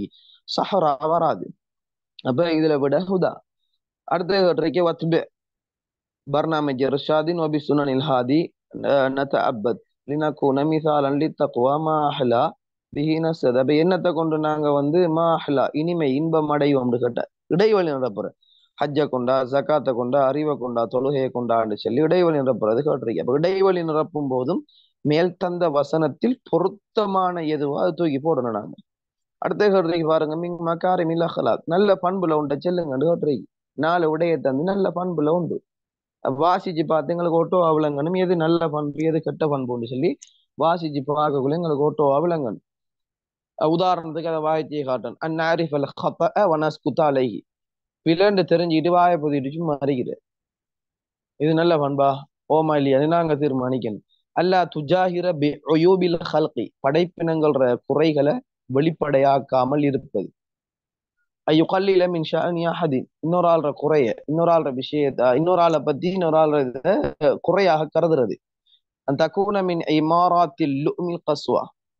சஹரா வராது அப்ப இதுல விட ஹுதா அடுத்த கட்டுரைக்கு வத்பே برنامج إرشاد وبسنن الهادي نتعبد لنكون مثالا للتقوى ما أحلى به نسد அப்ப என்னத்தை கொண்டு நாங்க வந்து மா அஹ்லா இனிமை இன்பம் அடைவோம்னு கேட்ட இடைவெளி நடப்புற ஹஜ்ஜை கொண்டா ஜக்காத்தை கொண்டா அறிவை கொண்டா தொழுகையை கொண்டான்னு சொல்லி இடைவெளி நிரப்புறது கேட்டிருக்கேன் அப்ப இடைவெளி நிரப்பும் போதும் மேல் தந்த வசனத்தில் பொருத்தமான எதுவோ அது தூக்கி போடணும் நாங்க அடுத்த கேட்டிருக்கு பாருங்க மிங் மக்காரி மில் அஹ்லாக் நல்ல பண்புல உண்ட செல்லுங்கன்னு கேட்டிருக்கு நாலு உடைய தந்து நல்ல பண்புல உண்டு வாசிச்சு பார்த்து எங்களுக்கு ஓட்டோ விளங்கணும் எது நல்ல பண்பு எது கெட்ட பண்புன்னு சொல்லி வாசிச்சு பார்க்கக்குள்ள எங்களுக்கு ஓட்டோ விளங்கணும் உதாரணத்துக்கு அதை வாய்ச்சியை காட்டன் அந்நாரிஃப் அல் ஹப்ப வனஸ் குத்தாலைகி பிளண்டு தெரிஞ்சுக்கிட்டு வாயை பொதிட்டு சும்மா அறிகிறது இது நல்ல பண்பா ஓமா இல்லையா அது நாங்க தீர்மானிக்கணும் அல்லா துஜாஹிர பி ஒயூபில் ஹல்கி படைப்பினங்கள்ற குறைகளை வெளிப்படையாக்காமல் இருப்பது ஐயுகல்லில மின் ஷானி அஹதின் இன்னொரு ஆள்ற குறைய இன்னொரு ஆள்ற விஷயத்த இன்னொரு ஆளை பத்தி இன்னொரு ஆள்ற இத குறையாக கருதுறது அந்த தக்கூன மின் இமாராத்தில் லுமில் கஸ்வா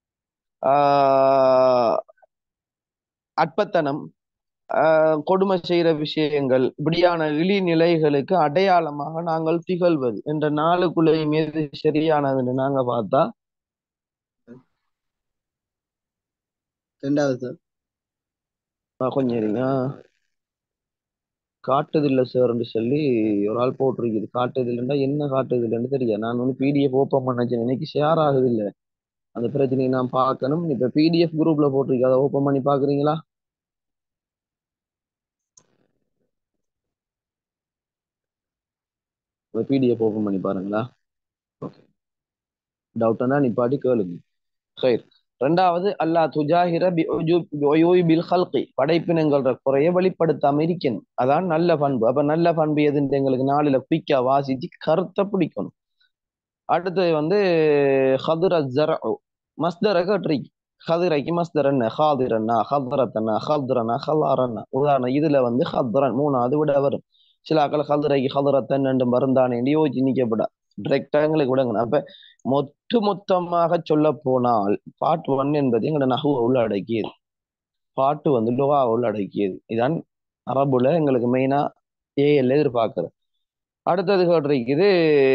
ஆஹ் அற்பத்தனம் ஆஹ் கொடுமை செய்யற விஷயங்கள் இப்படியான இழிநிலைகளுக்கு அடையாளமாக நாங்கள் திகழ்வது என்ற நாளுக்குள்ளே மீது சரியானதுன்னு நாங்க பார்த்தா ரெண்டாவது சார் ஆஹ் கொஞ்சம் இருங்க காட்டுதில்லை சார்ன்னு சொல்லி ஒரு ஆள் போட்டிருக்குது காட்டுதில்லைன்னா என்ன காட்டுதில்லைன்னு தெரியாது நான் வந்து பிடிஎஃப் ஓப்பன் பண்ண இன்னைக்கு ஷேர் ஆகுது இல்லை அந்த பிரச்சனையை நான் பார்க்கணும் இப்ப பிடிஎஃப் குரூப்ல போட்டிருக்கு அதை ஓப்பன் பண்ணி பாக்குறீங்களா பிடிஎஃப் ஓப்பன் பண்ணி பாருங்களா ஓகே டவுட்னா நிப்பாட்டி கேளுங்க சரி ரெண்டாவது அல்லா துஜாஹிர பில் ஹல்கி படைப்பினங்கள்ற குறைய வெளிப்படுத்தாம இருக்கணும் அதான் நல்ல பண்பு அப்ப நல்ல பண்பு எதுன்னு எங்களுக்கு நாளில குயிக்கா வாசிச்சு கருத்தை பிடிக்கணும் அடுத்தது வந்து ஹதுர ஜர மஸ்தர கட்ரி ஹதிரைக்கு மஸ்தர் என்ன ஹாதிரன்னா ஹதரத்தன்னா ஹத்ரனா ஹலாரன்னா உதாரணம் இதுல வந்து ஹத்ரன் மூணாவது விட வரும் சில ஆக்கள் ஹதிரைக்கு ஹதரத்தன் ரெண்டு மருந்தானே யோசிச்சு நிக்கப்படா டிரெக்டா எங்களுக்கு விடங்கணும் அப்ப மொத்த மொத்தமாக சொல்ல போனால் பாட் ஒன் என்பது எங்களோட நகுவை உள்ளடக்கியது பாட்டு வந்து லுகா உள்ளடக்கியது இதான் அரபுல எங்களுக்கு மெயினா ஏஎல் எதிர்பார்க்குறது அடுத்தது கேட்டிருக்குது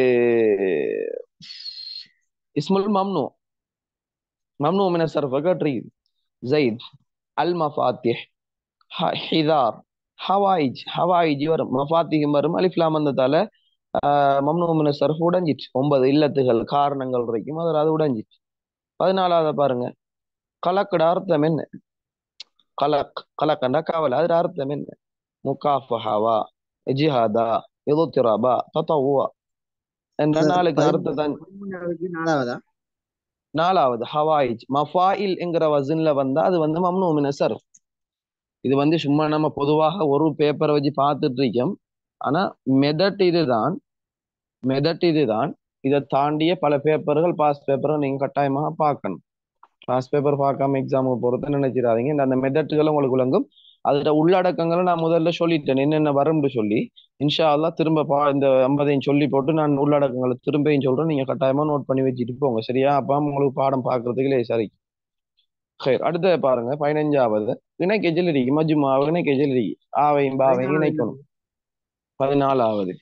இஸ்முல் மம்னு ممنوع من الصرف قطري زيد المفاتيح حذار ஹவாயிஜ் ஹவாயிஜ் வரும் மஃபாத்திகம் வரும் அலிஃப்லாம் வந்ததால மம்னூமின சர்ஃப் உடைஞ்சிச்சு ஒன்பது இல்லத்துகள் காரணங்கள் வரைக்கும் அதில் அது உடைஞ்சிச்சு பதினாலாவது பாருங்க கலக்கட அர்த்தம் என்ன கலக் கலக்கண்டா கவலை அதுல அர்த்தம் என்ன முகாஃபஹாவா ஜிஹாதா எதுத்திராபா தத்தவுவா என்ற நாளுக்கு அர்த்தம் நாலாவதா நாலாவது ஹவாயிஜ் மஃபாயில் என்கிற வசன்ல வந்தா அது வந்து மம்னூமின சர்ஃப் இது வந்து சும்மா நம்ம பொதுவாக ஒரு பேப்பரை வச்சு பார்த்துட்டு இருக்கோம் ஆனா மெதட் இதுதான் மெதட் இதுதான் இதை தாண்டிய பல பேப்பர்கள் பாஸ் பேப்பர்கள் நீங்க கட்டாயமாக பார்க்கணும் பாஸ் பேப்பர் பார்க்காம எக்ஸாமுக்கு போறத நினைச்சிடாதீங்க இந்த அந்த மெதட்டுகள் உங்களுக்கு விளங்கும் அதோட உள்ளடக்கங்களை நான் முதல்ல சொல்லிட்டேன் என்னென்ன வரும்னு சொல்லி இன்ஷா அல்லா திரும்ப பா இந்த ஐம்பதையும் சொல்லி போட்டு நான் உள்ளடக்கங்களை திரும்பியும் சொல்றேன் நீங்க கட்டாயமா நோட் பண்ணி வச்சுட்டு போங்க சரியா அப்பா உங்களுக்கு பாடம் பார்க்கறதுக்கு லேசாரி சரி அடுத்த பாருங்க பதினஞ்சாவது இணைக்க ஜெல்லரிக்கு மஜ்மா இணைக்க ஜெல்லரிக்கு ஆவையும் பாவையும் இணைக்கணும் பதினாலாவது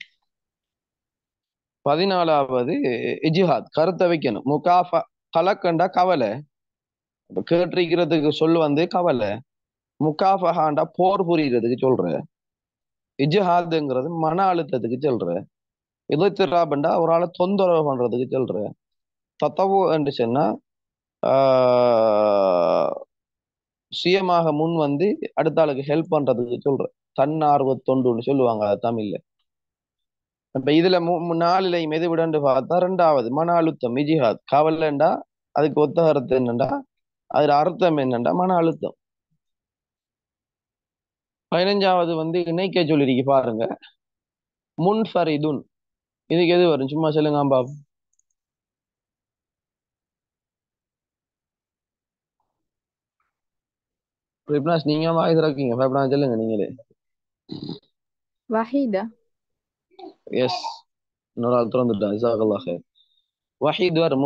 பதினாலாவது இஜிஹாத் கருத்தை வைக்கணும் முகாஃபா கலக்கண்டா கவலை கேட்டிருக்கிறதுக்கு சொல் வந்து கவலை முகாஃபஹாண்டா போர் புரியறதுக்கு சொல்ற இஜிஹாதுங்கிறது மன அழுத்தத்துக்கு சொல்ற இலத்திராபண்டா ஒரு ஆளை தொந்தரவு பண்றதுக்கு சொல்ற தத்தவு என்று சொன்னா ஆஹ் சுயமாக முன் வந்து அடுத்த ஆளுக்கு ஹெல்ப் பண்றதுக்கு சொல்ற தன்னார்வ தொண்டுன்னு சொல்லுவாங்க தமிழ்ல இப்ப இதுல நாலுலையும் எது விடண்டு பார்த்தா ரெண்டாவது மன அழுத்தம் இஜிஹாத் கவலைண்டா அதுக்கு ஒத்த அர்த்தம் என்னண்டா அதுல அர்த்தம் என்னண்டா மன அழுத்தம் பதினஞ்சாவது வந்து இணைக்க சொல்லிருக்கு பாருங்க முன்ஃபரிதுன் இதுக்கு எது வரும் சும்மா சொல்லுங்க பாபு ரிப்னாஸ் நீங்க வாய் திறக்கீங்க பயப்படாம சொல்லுங்க நீங்களே வஹீதா எஸ் இன்னொரு ஆள் திறந்துட்டான் இசாகல்லா ஹேர் வஹீத் வர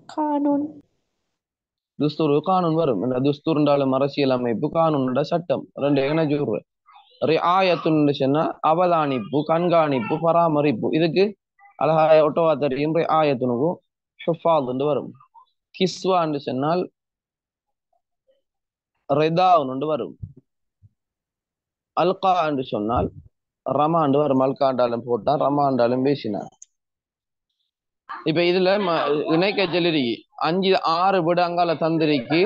கானூன் துஸ்தூர் கானூன் வரும் என்ன துஸ்தூர்ண்டாலும் அரசியல் அமைப்பு கானூனோட சட்டம் ரெண்டு என்ன சொல்றேன் ஆயத்துன்னு சொன்னா அவதானிப்பு கண்காணிப்பு பராமரிப்பு இதுக்கு அழகாய ஒட்டவா தெரியும் ஆயத்துனுக்கும் ஹுஃபாதுன்னு வரும் கிஸ்வான்னு சொன்னால் ரெதாவுன்னு வரும் அல்கா என்று சொன்னால் ரமாண்டு வரும் அல்காண்டாலும் போட்டா ரமாண்டாலும் பேசினார் இப்ப இதுல ம- இணைக்க செல்லி அஞ்சு ஆறு விட அங்கால தந்திரிக்கு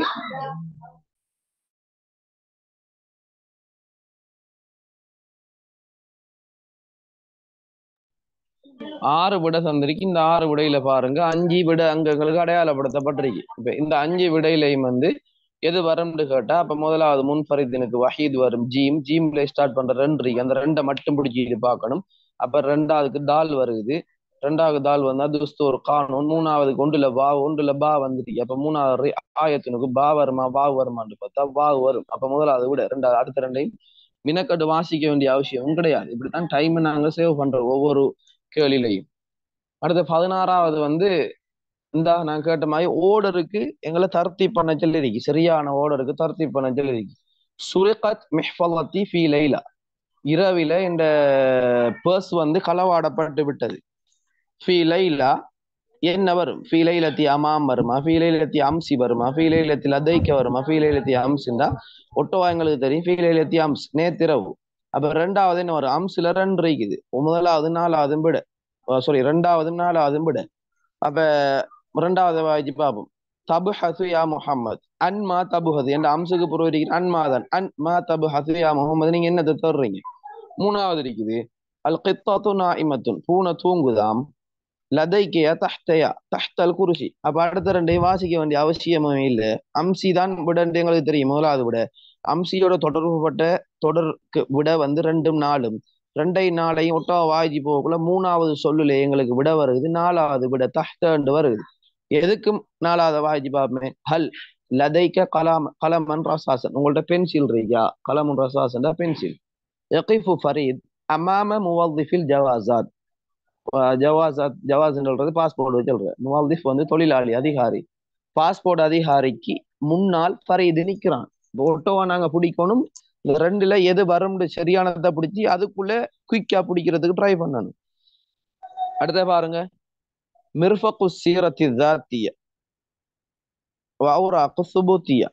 ஆறு விட தந்திரிக்கு இந்த ஆறு விடையில பாருங்க அஞ்சு விட அங்கங்களுக்கு அடையாளப்படுத்தப்பட்டிருக்கு இப்ப இந்த அஞ்சு விடையிலையும் வந்து எது வரும்னு கேட்டா அப்ப முதலாவது முன்ஃபரிதினுக்கு வஹீத் வரும் ஜீம் ஜீம்ல ஸ்டார்ட் பண்ற ரெண்டு இருக்கு அந்த ரெண்டை மட்டும் பிடிச்சிட்டு பார்க்கணும் அப்ப ரெண்டாவதுக்கு தால் வருது ரெண்டாவது தால் வந்தா துஸ்தூர் கானூன் மூணாவதுக்கு ஒன்றுல வா ஒன்றுல பா வந்துட்டு அப்ப மூணாவது ரி- ஆயத்தினுக்கு பா வருமா வா வருமான்னு பார்த்தா வா வரும் அப்ப முதலாவது விட ரெண்டாவது அடுத்த ரெண்டையும் மினக்கட்டு வாசிக்க வேண்டிய அவசியம் கிடையாது இப்படித்தான் டைம் நாங்க சேவ் பண்றோம் ஒவ்வொரு கேள்வியிலையும் அடுத்த பதினாறாவது வந்து இந்த நான் கேட்ட மாதிரி ஓர்டருக்கு எங்களை தர்த்தி பண்ண சொல்லிருக்கு சரியான ஓர்டருக்கு தர்த்தி பண்ண சொல்லிருக்கு சுரிகத் மிஹ்ஃபலத்தி ஃபி லைலா இரவில இந்த பர்ஸ் வந்து களவாடப்பட்டு விட்டது ஃபி லைலா என்ன வரும் ஃபி லைலத்தி அமாம் வருமா ஃபி லைலத்தி அம்சி வருமா ஃபி லைலத்தி லதைக்க வருமா ஃபி லைலத்தி அம்சிந்தா ஒட்டோவா எங்களுக்கு தெரியும் ஃபி லைலத்தி அம்ஸ் நேத்திரவு அப்ப ரெண்டாவது என்ன வரும் அம்ஸ்ல ரெண்டு இருக்குது முதலாவது நாலாவது விட சாரி ரெண்டாவது நாலாவது விட அப்ப ரெண்டாவது வாய்ச்சி பார்ப்போம் தபுஹது யா முஹம்மத் அன்மா தபுஹது என்ற அம்சுக்கு புறம் இருக்கிற அன்மாதான் அன் மா தபுஹது யா முஹம்மது நீங்க என்னத்தை தர்றீங்க மூணாவது இருக்குது அல் கித்தாத்து நாஇமத்துன் பூனை தூங்குதாம் லதைக்கையா தஹ்தயா தஹ்தல் குருசி அப்ப அடுத்த ரெண்டையும் வாசிக்க வேண்டிய அவசியமே இல்லை அம்சி தான் விடன்ட்டு எங்களுக்கு தெரியும் முதலாவது விட அம்சியோட தொடர்புபட்ட தொடருக்கு விட வந்து ரெண்டும் நாளும் ரெண்டை நாளையும் ஒட்டா வாய்ச்சி போகக்குள்ள மூணாவது சொல்லுல எங்களுக்கு விட வருது நாலாவது விட தஹ்தண்டு வருது எதுக்கும் நாலாவது வாய்ச்சி பார்ப்போமே ஹல் லதைக்க கலாம் கலமன் ரசாசன் உங்கள்ட்ட பென்சில் இருக்கா கலமுன் ரசாசன் பென்சில் யகிஃபு ஃபரீத் அமாம முவல்திஃபில் ஜவாசாத் ஜவாசாத் ஜவாஸ்ன்னு சொல்றது பாஸ்போர்ட் சொல்றேன் முவல்திஃப் வந்து தொழிலாளி அதிகாரி பாஸ்போர்ட் அதிகாரிக்கு முன்னால் ஃபரீது நிக்கிறான் இப்போ ஒட்டோவா நாங்க பிடிக்கணும் இந்த ரெண்டுல எது வரும்னு சரியானதை பிடிச்சி அதுக்குள்ள குயிக்கா பிடிக்கிறதுக்கு ட்ரை பண்ணணும் அடுத்த பாருங்க மிர்ஃபகு சீரத்தி தாத்திய வௌராக்கு சுபூத்திய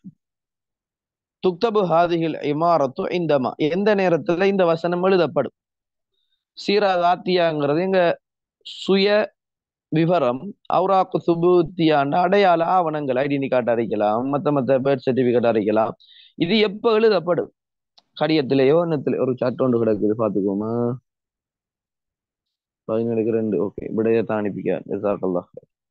துக்தபு ஹாதிஹில் இமாரத்து இந்தமா எந்த நேரத்துல இந்த வசனம் எழுதப்படும் சீரா தாத்தியாங்கிறது எங்க சுய விவரம் அவுராக்கு சுபூத்தியாண்ட அடையாள ஆவணங்கள் ஐடென்டி கார்டு அரைக்கலாம் மத்த மத்த பேர்த் சர்டிபிகேட் அரைக்கலாம் இது எப்ப எழுதப்படும் கடியத்திலேயோ என்னத்திலேயோ ஒரு சட்டு ஒன்று கிடக்குது பாத்துக்கோமா பதினேழுக்கு ரெண்டு ஓகே விடையத்தான் அனுப்பிக்க ஜசாக்கல்லா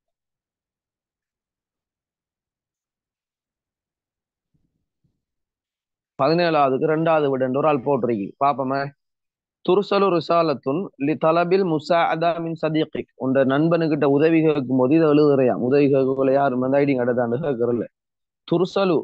பதினேழாவதுக்கு ரெண்டாவது விடன்று ஒரு ஆள் போட்டிருக்கு பாப்போமே துர்சலு ரிசாலத்துன் லி தலபில் முசாஅதா மின் சதீகிக் உண்ட நண்பனுக்கிட்ட உதவி கேட்கும் போது இதை எழுதுறையாம் உதவி கேட்கக்குள்ள யாரும் வந்து ஐடி கடத்தாண்டு கேட்கறல துர்சலு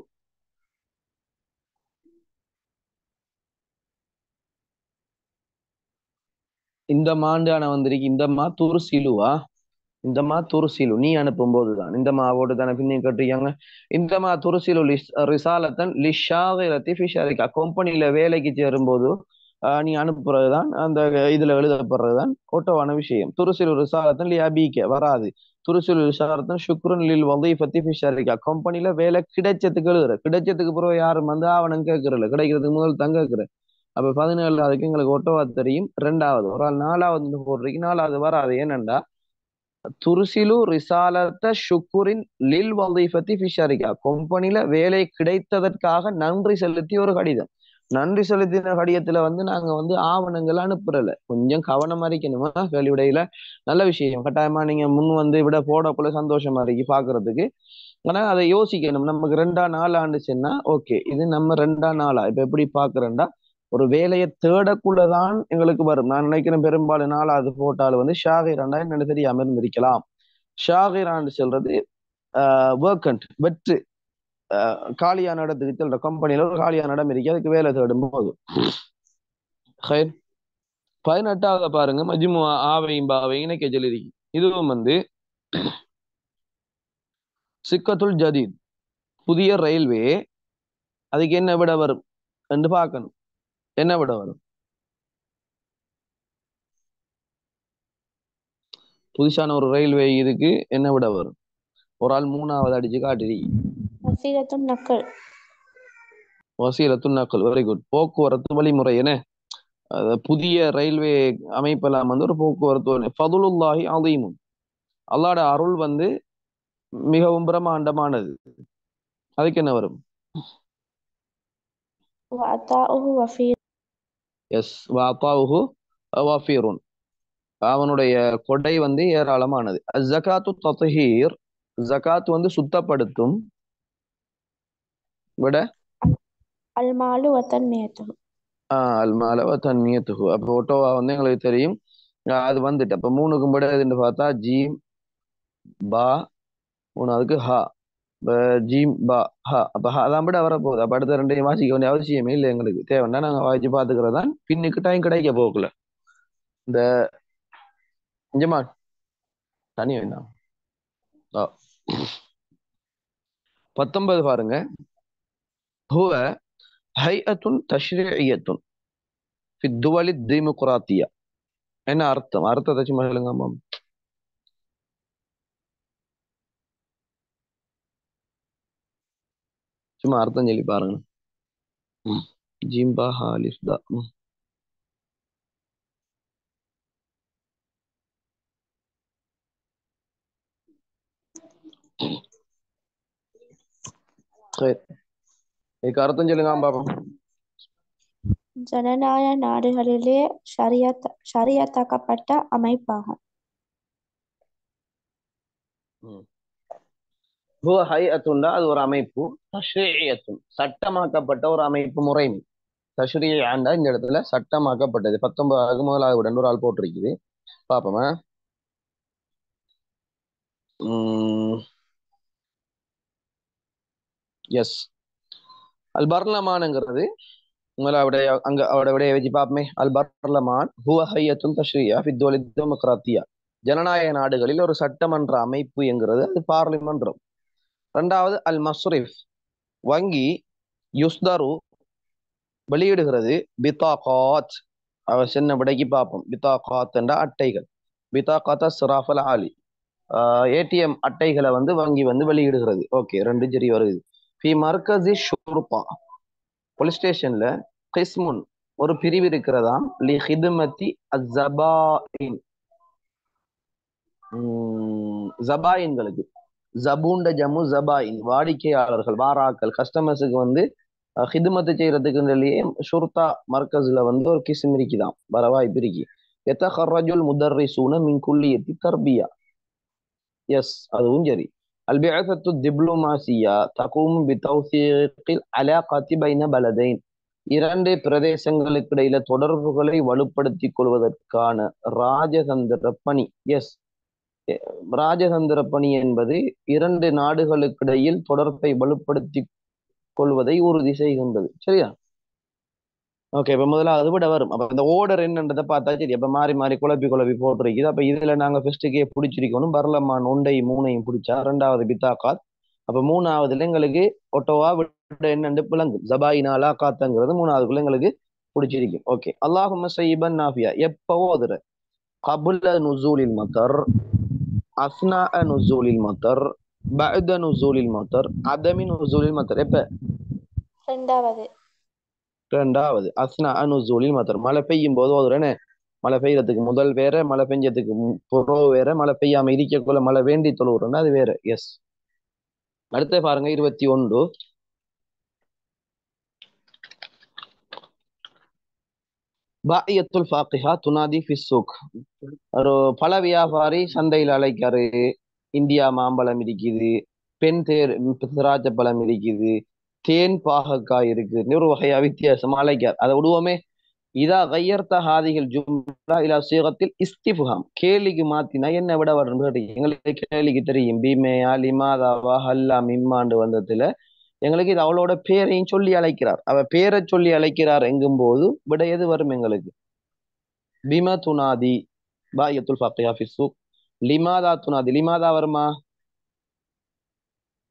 இந்த மாண்டான வந்திருக்கு இந்த மா துர்சிலுவா இந்த மா துருசிலு நீ அனுப்பும் போதுதான் இந்த மாவோடு தானே பின்னி கட்டுறியாங்க இந்த மா துருசிலு லிஸ் ரிசாலத்தன் லிஷாகிரத்தி ஃபிஷரிக்கா கம்பெனியில வேலைக்கு சேரும்போது ஆஹ் நீ அனுப்புறதுதான் அந்த இதுல எழுதப்படுறதுதான் ஓட்டவான விஷயம் துருசிலு ரிசாலத்தன் லி அபிக்க வராது துருசிலு ரிசாலத்தன் சுக்ரன் லில் வதீஃபத்தி ஃபிஷரிக்கா கம்பெனில வேலை கிடைச்சதுக்கு எழுதுற கிடைச்சதுக்கு பிறகு யாரும் வந்து ஆவணம் கேட்கறல கிடைக்கிறதுக்கு முதல் தான் கேட்கிற அப்ப பதினேழாவதுக்கு எங்களுக்கு ஒட்டவா தெரியும் ரெண்டாவது ஒரு ஆள் நாலாவது போடுறீங்க நாலாவது வராது ஏனண்டா துருசிலு ரிசாலத்த ஷுக்குரின் லில் வதீஃபத்தி ஃபிஷரிகா கம்பெனில வேலை கிடைத்ததற்காக நன்றி செலுத்திய ஒரு கடிதம் நன்றி செலுத்தின கடிதத்துல வந்து நாங்க வந்து ஆவணங்கள் அனுப்புறல கொஞ்சம் கவனமா இருக்கணுமா கேள்விடையில நல்ல விஷயம் கட்டாயமா நீங்க முன் வந்து விட போடக்குள்ள சந்தோஷமா இருக்கு பாக்குறதுக்கு ஆனா அதை யோசிக்கணும் நமக்கு ரெண்டா நாள் ஆண்டுச்சுன்னா ஓகே இது நம்ம ரெண்டா நாளா இப்ப எப்படி பாக்குறேன்டா ஒரு வேலையை தேடக்குள்ளதான் எங்களுக்கு வரும் நான் நினைக்கிறேன் பெரும்பாலும் நாலாவது போட்டால் வந்து ஷாகிராண்டா என்னன்னு தெரியாம இருந்திருக்கலாம் ஷாகிராண்டு சொல்றது வேர்க்கண்ட் வெற்று காலியான இடத்துக்கு சொல்ற கம்பெனில ஒரு காலியான இடம் இருக்கு அதுக்கு வேலை தேடும் போது பதினெட்டாவது பாருங்க மஜ்மு ஆவையும் பாவையும் இணைக்க சொல்லிருக்கு இதுவும் வந்து சிக்கத்துல் ஜதீத் புதிய ரயில்வே அதுக்கு என்ன விட வரும் என்று பார்க்கணும் என்ன விட வரும் புதுசான ஒரு ரயில்வே இதுக்கு என்ன விட வரும் ஒரு ஆள் மூணாவது அடிச்சு காட்டுறீ وسيلة النقل வசீலத்து நக்கல் வெரி குட் போக்குவரத்து வழிமுறை என்ன அது புதிய ரயில்வே அமைப்பெல்லாம் வந்து ஒரு போக்குவரத்து வழி- ஃபதுலுல்லாஹி அதீமும் அல்லாஹ்ட அருள் வந்து மிகவும் பிரம்மாண்டமானது அதுக்கு என்ன வரும் وعطاؤه وفير எஸ் வாத்தாவுஹு வஃபீருன் அவனுடைய கொடை வந்து ஏராளமானது ஜகாத்து தத்ஹீர் ஜகாத் வந்து சுத்தப்படுத்தும் விட المال وتنميته ஆஹ் அல்மால தன்மியத்துகு அப்போ ஒட்டோவா வந்து எங்களுக்கு தெரியும் ஆஹ் அது வந்துட்டு அப்ப மூணுக்கும் விட எதுன்னு பார்த்தா ஜீம் பா மூணாவதுக்கு ஹா இப்ப ஜீம் பா ஹா அப்ப ஹா தான் விட வரப்போகுது அப்ப அடுத்த ரெண்டையும் வாசிக்க வேண்டிய அவசியமே இல்லை எங்களுக்கு தேவைன்னா நாங்க வாசிச்சு பாத்துக்கிறது தான் பின்னுக்கு டைம் கிடைக்க போகல இந்த இஞ்சமா தனி வேண்டாம் ஆ. பத்தொன்பது பாருங்க هو هيئة تشريعية في الدول الديمقراطية என்ன அர்த்தம் அர்த்தத்தை சும்மா சொல்லுங்க அம்மா சும்மா அர்த்தம் சொல்லி பாருங்க ம். ஜிம்பா ஹாலிஸ்தா ம். சரி இதுக்கு அர்த்தம் சொல்லுங்க பாப்போம் ஜனநாயக நாடுகளிலே ஷரியத் ஷரியத்தாக்கப்பட்ட அமைப்பாகும் ஹுவ ஹைஅத்துண்டா அது ஒரு அமைப்பு தஷ்ரீயத்துன் சட்டமாக்கப்பட்ட ஒரு அமைப்பு முறைமை தஷ்ரீயாண்டா இந்த இடத்துல சட்டமாக்கப்பட்டது பத்தொன்பதாவது முதலாவது விட ஒரு ஆள் போட்டிருக்குது பாப்போமா எஸ் அல் பர்லமானுங்கிறது உங்களை அவடைய அங்க அவட விடைய வச்சு பார்ப்போமே அல் பர்லமான் ஹுவ ஹையத்துன் தஷ்ரியா ஃபி துவலி டெமோக்ராத்தியா ஜனநாயக நாடுகளில் ஒரு சட்டமன்ற அமைப்பு என்கிறது அது பார்லிமன்றம் ரெண்டாவது அல் மஸ்ரிஃப் வங்கி யுஸ்தரு வெளியிடுகிறது பிதாகாத் அவ சின்ன விடைக்கு பார்ப்போம் பிதாகாத் என்ற அட்டைகள் பிதாகாத் சிராஃபல் ஆலி ஏடிஎம் அட்டைகளை வந்து வங்கி வந்து வெளியிடுகிறது ஓகே ரெண்டு சரி வருது ஃபி மர்கசி ஷுர்பா போலீஸ் ஸ்டேஷன்ல கிஸ்முன் ஒரு பிரிவு இருக்கிறதாம் லி ஹிதுமத்தி அஸ்ஸபாயின் ஜபாயின்களுக்கு ஜபூண்ட ஜமு ஜபாயின் வாடிக்கையாளர்கள் வாராக்கள் கஸ்டமர்ஸுக்கு வந்து ஹிதுமத்து செய்யறதுக்குன்றலையே ஷுர்தா மர்கஸ்ல வந்து ஒரு கிஸ்ம் இருக்குதாம் வரவாய் பிரிக்கி எத்தஹர்ரஜுல் முதர்ரிசூன மின் குல்லியத்தி தர்பியா எஸ் அதுவும் சரி البعثة الدبلوماسية تقوم بتوثيق العلاقات بين بلدين இரண்டு பிரதேசங்களுக்கு இடையில தொடர்புகளை வலுப்படுத்திக் கொள்வதற்கான ராஜதந்திர பணி எஸ் ராஜதந்திர பணி என்பது இரண்டு நாடுகளுக்கிடையில் தொடர்பை வலுப்படுத்தி கொள்வதை உறுதி செய்கின்றது சரியா ஓகே இப்ப முதல்ல அது விட வரும் அப்ப இந்த ஓர்டர் என்னன்றதை பார்த்தா சரி அப்ப மாறி மாறி குழப்பி குழப்பி போட்டிருக்குது அப்ப இதுல நாங்க ஃபர்ஸ்ட்டுக்கே பிடிச்சிருக்கணும் பர்லமான் ஒண்டையும் மூணையும் பிடிச்சா ரெண்டாவது பித்தாக்காத் அப்ப மூணாவதுல எங்களுக்கு ஒட்டோவா விட என்னண்டு பிளங்கும் ஜபாயினா அலாக்காத்தங்கிறது மூணாவதுக்குள்ள எங்களுக்கு பிடிச்சிருக்கும் ஓகே அல்லாஹும சைபன் நாஃபியா எப்போ ஓதுற கபுல நுசூலில் மத்தர் அஸ்னா நுசூலில் மத்தர் பஅத நுசூலில் மத்தர் அதமி நுசூலில் மத்தர் எப்ப ரெண்டாவது ரெண்டாவது அஸ்னா நுசூலில் மத்தர் மழை பெய்யும் போது ஓதுறேன்னு மழை பெய்யறதுக்கு முதல் வேற மழை பெஞ்சதுக்கு புறவு வேற மழை பெய்யாம இருக்கக்குள்ள மழை வேண்டி தொழுவுறோம்னா அது வேற எஸ் அடுத்து பாருங்க இருபத்தி ஒன்று பாயத்துல் ஃபாக்கிஹா துனாதி ஃபிஸ்ஸுக் ஒரு பல வியாபாரி சந்தையில் அழைக்காரு இந்தியா மாம்பழம் இருக்குது பெண் தேர் திராட்சை பழம் இருக்குது தேன் பாகக்காய் இருக்கு ஒரு வகையா வித்தியாசமா அழைக்கார் அதை விடுவோமே இதா கையர்த்த ஹாதிகள் ஜும்லா இலா சீகத்தில் இஸ்திஃபுகாம் கேலிக்கு மாத்தினா என்ன விட வரணும் கேட்டீங்க எங்களுக்கு கேலிக்கு தெரியும் பீமேயா லிமாதாவா ஹல்லா மிம்மாண்டு வந்ததுல எங்களுக்கு இது அவளோட பேரையும் சொல்லி அழைக்கிறார் அவ பேரை சொல்லி அழைக்கிறார் எங்கும் போது விட எது வரும் எங்களுக்கு பிம துனாதி பாயத்துல் ஃபக்கியா ஃபிஸ்ஸுக் லிமாதா துனாதி லிமாதா வருமா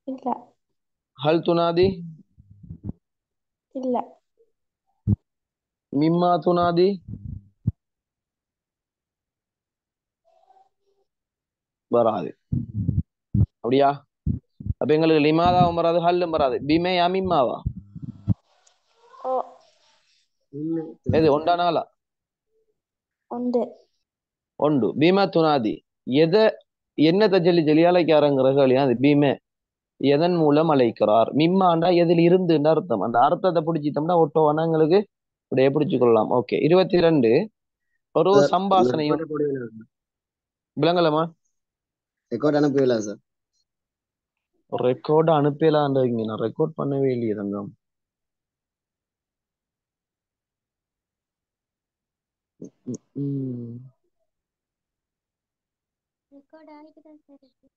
இல்ல ஹல் துனாதி இல்ல மிம்மா துனாதி வராது அப்படியா அப்ப எங்களுக்கு லிமாதாவும் வராது ஹல்லும் வராது பிமையா மிம்மாவா ஓ எது ஒண்டா நாளா உண்டு உண்டு பீமா துனாதி எதை என்னத்தை சொல்லி சொல்லி அழைக்காருங்கிற கேள்வி அது பீமே எதன் மூலம் அழைக்கிறார் மிம்மாண்டா எதில் இருந்துன்னு அர்த்தம் அந்த அர்த்தத்தை பிடிச்சிட்டோம்னா ஒட்டோவானா எங்களுக்கு இப்படியே பிடிச்சு கொள்ளலாம் ஓகே இருபத்தி ரெண்டு ஒரு Sir, சம்பாசனையும் விளங்கலமா ரெக்கார்ட் அனுப்பவில்லை சார் ரெக்கார்டு அனுப்பலான்றீங்க நான் ரெக்கார்ட் பண்ணவே இல்லையே தங்கம் ம், ம். ரெக்கார்ட் ஆகிட்டு தான் சார் இருக்கு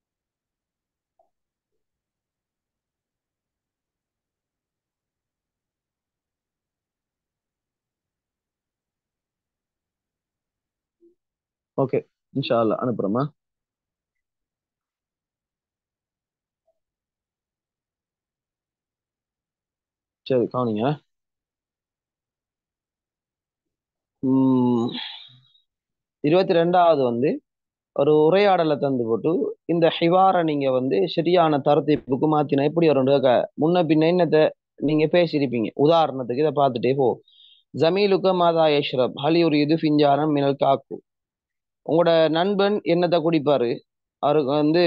ஓகே இன்ஷா அல்லாஹ் அனுப்புறேம்மா சரி கவனிங்க உம் இருபத்தி ரெண்டாவது வந்து ஒரு உரையாடலை தந்து போட்டு இந்த ஹிவாரை நீங்க வந்து சரியான தரத்திப்புக்கு மாத்தினா எப்படி வரும் முன்ன பின்ன என்னத்தை நீங்க பேசியிருப்பீங்க உதாரணத்துக்கு இதை பார்த்துட்டே போ ஜமீலுக்க மாதா யஷ்ரப் ஹலி ஒரு இது ஃபிஞ்சாரம் மினல் காக்கு உங்களோட நண்பன் என்னத்தை குடிப்பாரு அவருக்கு வந்து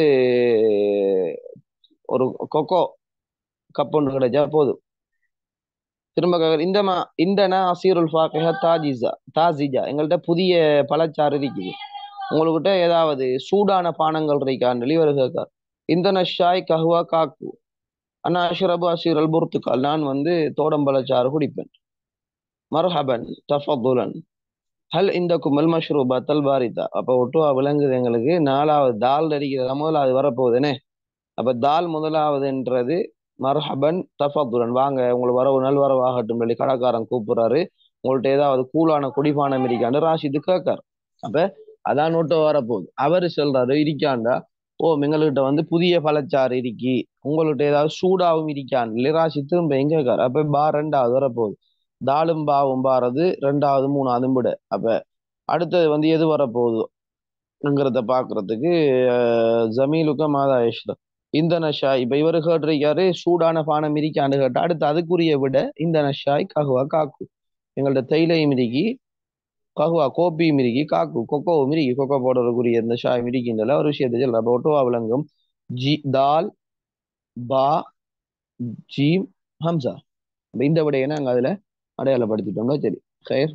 ஒரு கொக்கோ கப் ஒன்று கிடைச்சா போதும் திரும்ப கேக்குறேன். இந்த மா இந்தனா அசீருல் ஃபாக்கிஹ தாஜிசா தாசிஜா எங்கள்கிட்ட புதிய பழச்சாறு இருக்குது உங்கள்கிட்ட ஏதாவது சூடான பானங்கள் இருக்கான்னு இவர் கேட்கார் இந்த ஷாய் கஹுவா காக்கு அண்ணா அஷ்ரபு அசீரல் புர்த்துக்கால் நான் வந்து தோடம்பழச்சாறு குடிப்பேன் மர்ஹபன் தஃபதுலன் ஹல் இந்த குமல் மஷ்ரூபா தல் பாரிதா அப்போ ஒட்டுவா விளங்குது எங்களுக்கு நாலாவது தால் அடிக்கிறதா முதலாவது வரப்போகுதுனே அப்ப தால் முதலாவதுன்றது மர்ஹபன் தஃபதுலன் வாங்க உங்களுக்கு வரவு நல்வரவாகட்டும் சொல்லி கடைக்காரன் கூப்பிடுறாரு உங்கள்ட்ட ஏதாவது கூலான குடிபானம் இருக்கான்னு ராஷிது கேட்கார் அப்ப அதான் நோட்ட வரப்போகுது அவரு சொல்றாரு இருக்காண்டா ஓ எங்கள்கிட்ட வந்து புதிய பழச்சாறு இருக்கி உங்கள்கிட்ட ஏதாவது சூடாவும் இருக்கான்னு சொல்லி ராஷி திரும்ப எங்க இருக்காரு அப்ப பா ரெண்டாவது வரப்போகுது தாலும் பாவும் பாறது ரெண்டாவது மூணாவதும் விட அப்ப அடுத்தது வந்து எது வரப்போகுதுங்கிறத பாக்குறதுக்கு அஹ், ஜமீலுக்க மாதா யஷ்ரப் இந்த நஷாய் இப்ப இவரு கேட்டிருக்காரு சூடான பானம் இருக்கான்னு கேட்டா அடுத்து அதுக்குரிய விட இந்த நஷாய் ககுவா காக்கு எங்கள்ட்ட தேயிலையும் இருக்கி ககுவா கோப்பியும் இருக்கி காக்கு கொக்கோவும் இருக்கி கொக்கோ போடுறதுக்குரிய இந்த ஷாய் இருக்கின்றல ஒரு விஷயத்தை சொல்ற அப்ப ஒட்டுவா விளங்கும் ஜி தால் பா ஜீம் ஹம்சா அப்ப இந்த விடையை நாங்க அதுல அடையாளப்படுத்திட்டோம்னா சரி ஹயர்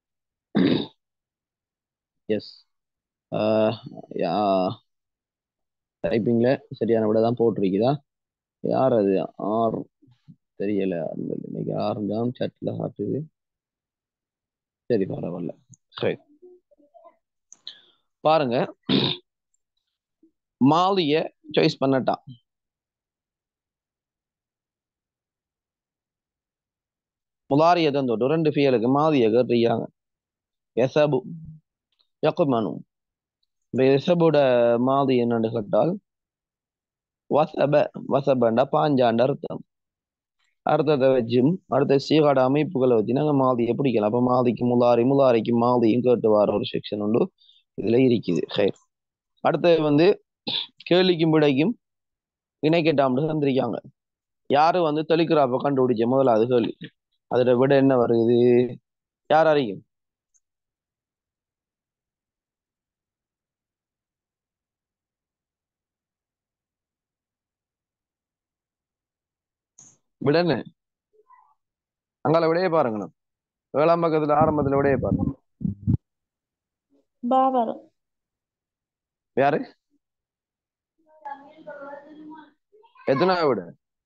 எஸ் டைப்பிங்ல சரியான விட தான் போட்டிருக்குதா யார் அது ஆர் தெரியல அந்த இன்னைக்கு ஆறு தான் சட்ல காட்டுது சரி பரவாயில்ல சரி பாருங்க மாலிய சாய்ஸ் பண்ணட்டான் முதாரிய தந்தோட்டு ரெண்டு ஃபியலுக்கு மாலிய கேட்டுருக்காங்க எசபு யக்குமனு இந்த எசபுட மாதி என்னன்னு கேட்டால் வசப வசபண்டா பாஞ்சாண்ட அர்த்தம் அர்த்தத்தை வச்சும் அடுத்த சீகாட அமைப்புகளை வச்சு நாங்க மாதியை பிடிக்கலாம் அப்ப மாதிக்கு முலாரி முலாரிக்கு மாதியும் கேட்டு வர ஒரு செக்ஷன் உண்டு இதுல இருக்குது ஹைர் அடுத்தது வந்து கேள்விக்கும் விடைக்கும் இணைக்கட்டாம்னு தந்திருக்காங்க யாரு வந்து தெளிக்கிறாப்ப கண்டுபிடிச்ச முதலாவது கேள்வி அதோட விட என்ன வருது யார் அறியும் விட என்ன அங்கால விடையே பாருங்கண்ணா ஏழாம் பக்கத்துல ஆரம்பத்துல விடையே பாருங்க பா வரும் யாரு எத்தனை விட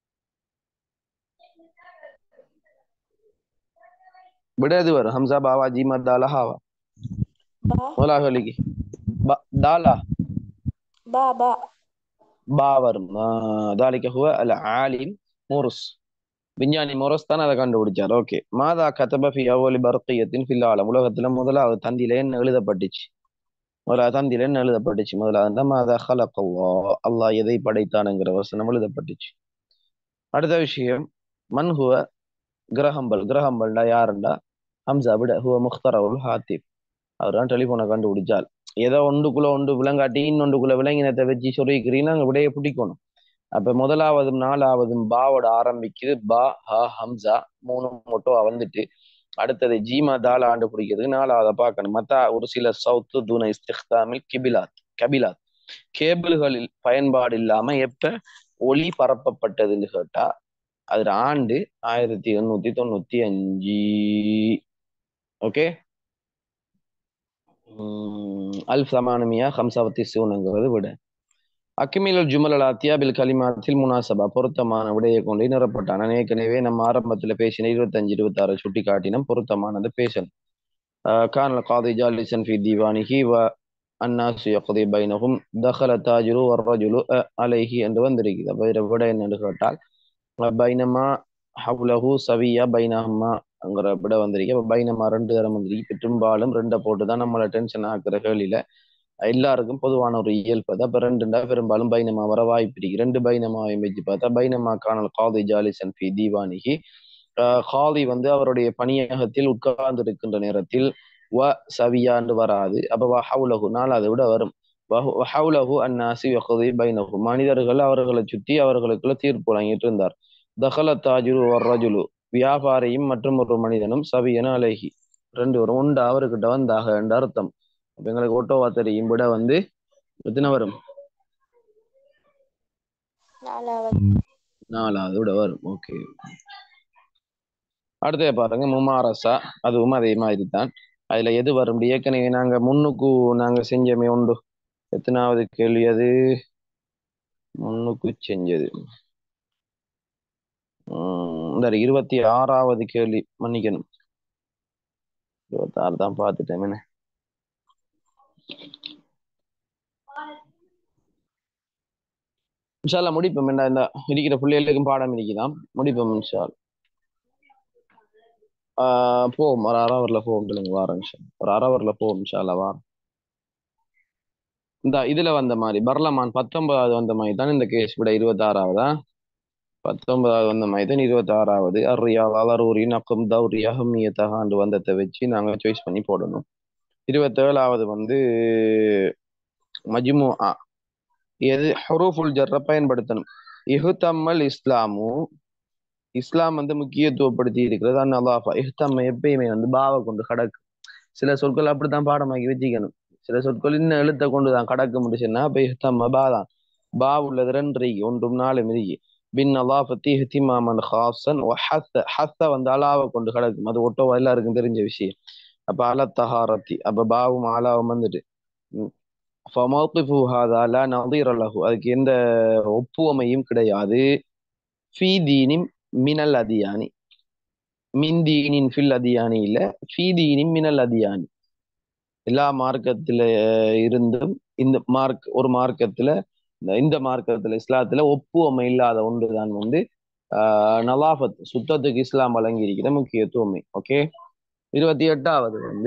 விட எது வரும் ஹம்சா பாவா ஜீமா தாலா ஹாவா பா முதலாக கேள்விக்கு பா- தாலா பா பா பா வரும் ஆஹ் தாலிக்க ஹுவ அல் ஆலிம் மூருஸ் விஞ்ஞானி மொரஸ் தான் அதை கண்டுபிடிச்சார் ஓகே மாதா கதப ஃபி அவ்வளி பர்கியத்தின் ஃபில் ஆலம் உலகத்துல முதலாவது தந்தியில என்ன எழுதப்பட்டுச்சு முதல்ல தந்தில என்ன எழுதப்பட்டுச்சு முதல்ல அந்த மாதா ஹலக்கல்லா அல்லாஹ் எதை படைத்தானுங்கிற வசனம் எழுதப்பட்டுச்சு அடுத்த விஷயம் மன்ஹுவ கிரகம்பல் கிரகம்பல்டா யாருண்டா ஹம்சா விட ஹுவ முக்தரவுல் ஹாத்திப் அவர் தான் டெலிஃபோனை கண்டுபிடிச்சால் ஏதோ ஒன்றுக்குள்ள ஒன்று விளங்காட்டி இன்னொன்றுக்குள்ள விலங்கினத்தை வச்சு சொல்லிக்கிறீங்கன்னா அங்கே விடைய பிடிக்கணும் அப்ப முதலாவதும் நாலாவதும் பாவோட ஆரம்பிக்குது பா ஹ ஹம்சா மூணு மொட்டோ வந்துட்டு அடுத்தது ஜீமா தால ஆண்டு பிடிக்கிறதுக்கு நாலாவதை பார்க்கணும் மத்த ஒரு சில சவுத்து துணை இஸ்திக்தாமில் கிபிலாத் கபிலாத் கேபிள்களில் பயன்பாடு இல்லாம எப்ப ஒளி பரப்பப்பட்டதுன்னு கேட்டா அது ஆண்டு ஆயிரத்தி எண்ணூத்தி தொண்ணூத்தி அஞ்சு ஓகே அல் சமானமியா ஹம்சாவத்தி சூனுங்கிறது விட அக்கிமிலல் ஜுமலல் அத்தியாபில் கலிமாத்தில் முனாசபா பொருத்தமான விடையை கொண்டு நிறப்பட்டான் நான் ஏற்கனவே நம்ம ஆரம்பத்துல பேசின இருபத்தஞ்சு இருபத்தாறு சுட்டி காட்டினம் பொருத்தமானது பேசணும் கானல் காதி ஜாலிசன் ஃபி தீவானிஹி வ அன்னாசு யக்தி பைனஹும் தஹல தாஜுரு வர்ரஜுலு அலைஹி என்று வந்திருக்குது அப்ப இதில் விட என்னன்னு கேட்டால் பைனமா ஹவுலஹு சவியா பைனஹம்மாங்கிற விட வந்திருக்கு அப்ப பைனமா ரெண்டு தரம் வந்திருக்கு பெரும்பாலும் ரெண்டை போட்டு தான் நம்மளை டென்ஷன் ஆக்குற கேள்வியில எல்லாருக்கும் பொதுவான ஒரு இயல்பு தான் இப்போ ரெண்டுண்டா பெரும்பாலும் பைனமா வர வாய்ப்பு இருக்கு ரெண்டு பைனமாவை வச்சு பார்த்தா பைனமா காணல் காதி ஜாலிசன் ஃபி தீவானிகி காதி வந்து அவருடைய பணியகத்தில் உட்கார்ந்து இருக்கின்ற நேரத்தில் வ சவியாண்டு வராது அப்ப வஹவுலகு நாலாவது விட வரும் வஹவுலகு அந்நாசி வகுதி பைனகு மனிதர்கள் அவர்களை சுற்றி அவர்களுக்குள்ள தீர்ப்பு வழங்கிட்டு இருந்தார் தஹல தாஜுரு வர்ரஜுலு வியாபாரியும் மற்றும் ஒரு மனிதனும் சவியன அழகி ரெண்டு வரும் உண்டு அவர்கிட்ட வந்தாக என்ற அர்த்தம் அப்ப எங்களுக்கு ஓட்டோவா தெரியும் விட வந்து எத்தனை வரும் நாலாவது நாலாவது விட வரும் ஓகே அடுத்தது பாருங்க முமாரசா அதுவும் அதே மாதிரி தான் அதுல எது வரும் ஏற்கனவே நாங்க முன்னுக்கு நாங்க செஞ்சமே உண்டு எத்தனாவது கேள்வி அது முன்னுக்கு செஞ்சது உம் இந்த இருபத்தி ஆறாவது கேள்வி மன்னிக்கணும் இருபத்தி ஆறு தான் பார்த்துட்டேன் என்ன இன்ஷால்லா முடிப்போம் என்ன இந்த இருக்கிற பிள்ளைகளுக்கும் பாடம் இருக்குதான் முடிப்போம் இன்ஷால் ஆஹ் போவோம் ஒரு அரை ஹவர்ல போவோம் சொல்லுங்க வாரம் இன்ஷா ஒரு அரை ஹவர்ல போவோம் இன்ஷால்லா வாரம் இந்த இதுல வந்த மாதிரி பர்லமான் பத்தொன்பதாவது வந்த மாதிரி தான் இந்த கேஸ் விட இருபத்தி ஆறாவதா பத்தொன்பதாவது வந்த மாதிரி தான் இருபத்தி ஆறாவது அர்ரியா அலரூரி நக்கம் தௌரி அஹமியத்தகாண்டு வந்ததை வச்சு நாங்க சாய்ஸ் பண்ணி போடணும் இருபத்தேழாவது வந்து மஜ்மு ஆ எது ஹுரூஃபுல் ஜர்ர பயன்படுத்தணும் இஹுத்தம்மல் இஸ்லாமு இஸ்லாம் வந்து முக்கியத்துவப்படுத்தி இருக்கிறது அந்நலாஃபா இஹ்தம்ம எப்பயுமே வந்து பாவை கொண்டு கடக்கு சில சொற்கள் அப்படித்தான் பாடமாக்கி வச்சுக்கணும் சில சொற்கள் இன்னும் எழுத்த கொண்டு தான் கடக்க முடிச்சுன்னா அப்ப இஹ்தம்ம பா தான் பா உள்ளது ரெண்டு ஒன்றும் நாலு மிதிக்கு பின் அலாஃபத்தி இஹ்திமாமன் ஹாசன் ஹத்த ஹத்த வந்து அலாவை கொண்டு கடக்கும் அது ஒட்டோவா எல்லாருக்கும் தெரிஞ்ச விஷயம் அப்ப அல தஹாரத்தி அப்ப பாவும் அலாவும் வந்துட்டு ஃபமௌகிஃபு ஹாதா லா நதீர லஹு அதுக்கு எந்த ஒப்புவமையும் கிடையாது ஃபீ தீனின் மினல் அதியானி மின் தீனின் ஃபில் அதியானி இல்ல ஃபீ தீனின் மினல் அதியானி எல்லா மார்க்கத்துல இருந்தும் இந்த மார்க் ஒரு மார்க்கத்துல இந்த மார்க்கத்துல இஸ்லாத்துல ஒப்புவமை இல்லாத ஒன்றுதான் வந்து ஆஹ் நலாஃபத் சுத்தத்துக்கு இஸ்லாம் வழங்கி இருக்கிற முக்கியத்துவமை ஓகே இருபத்தி எட்டாவது வந்து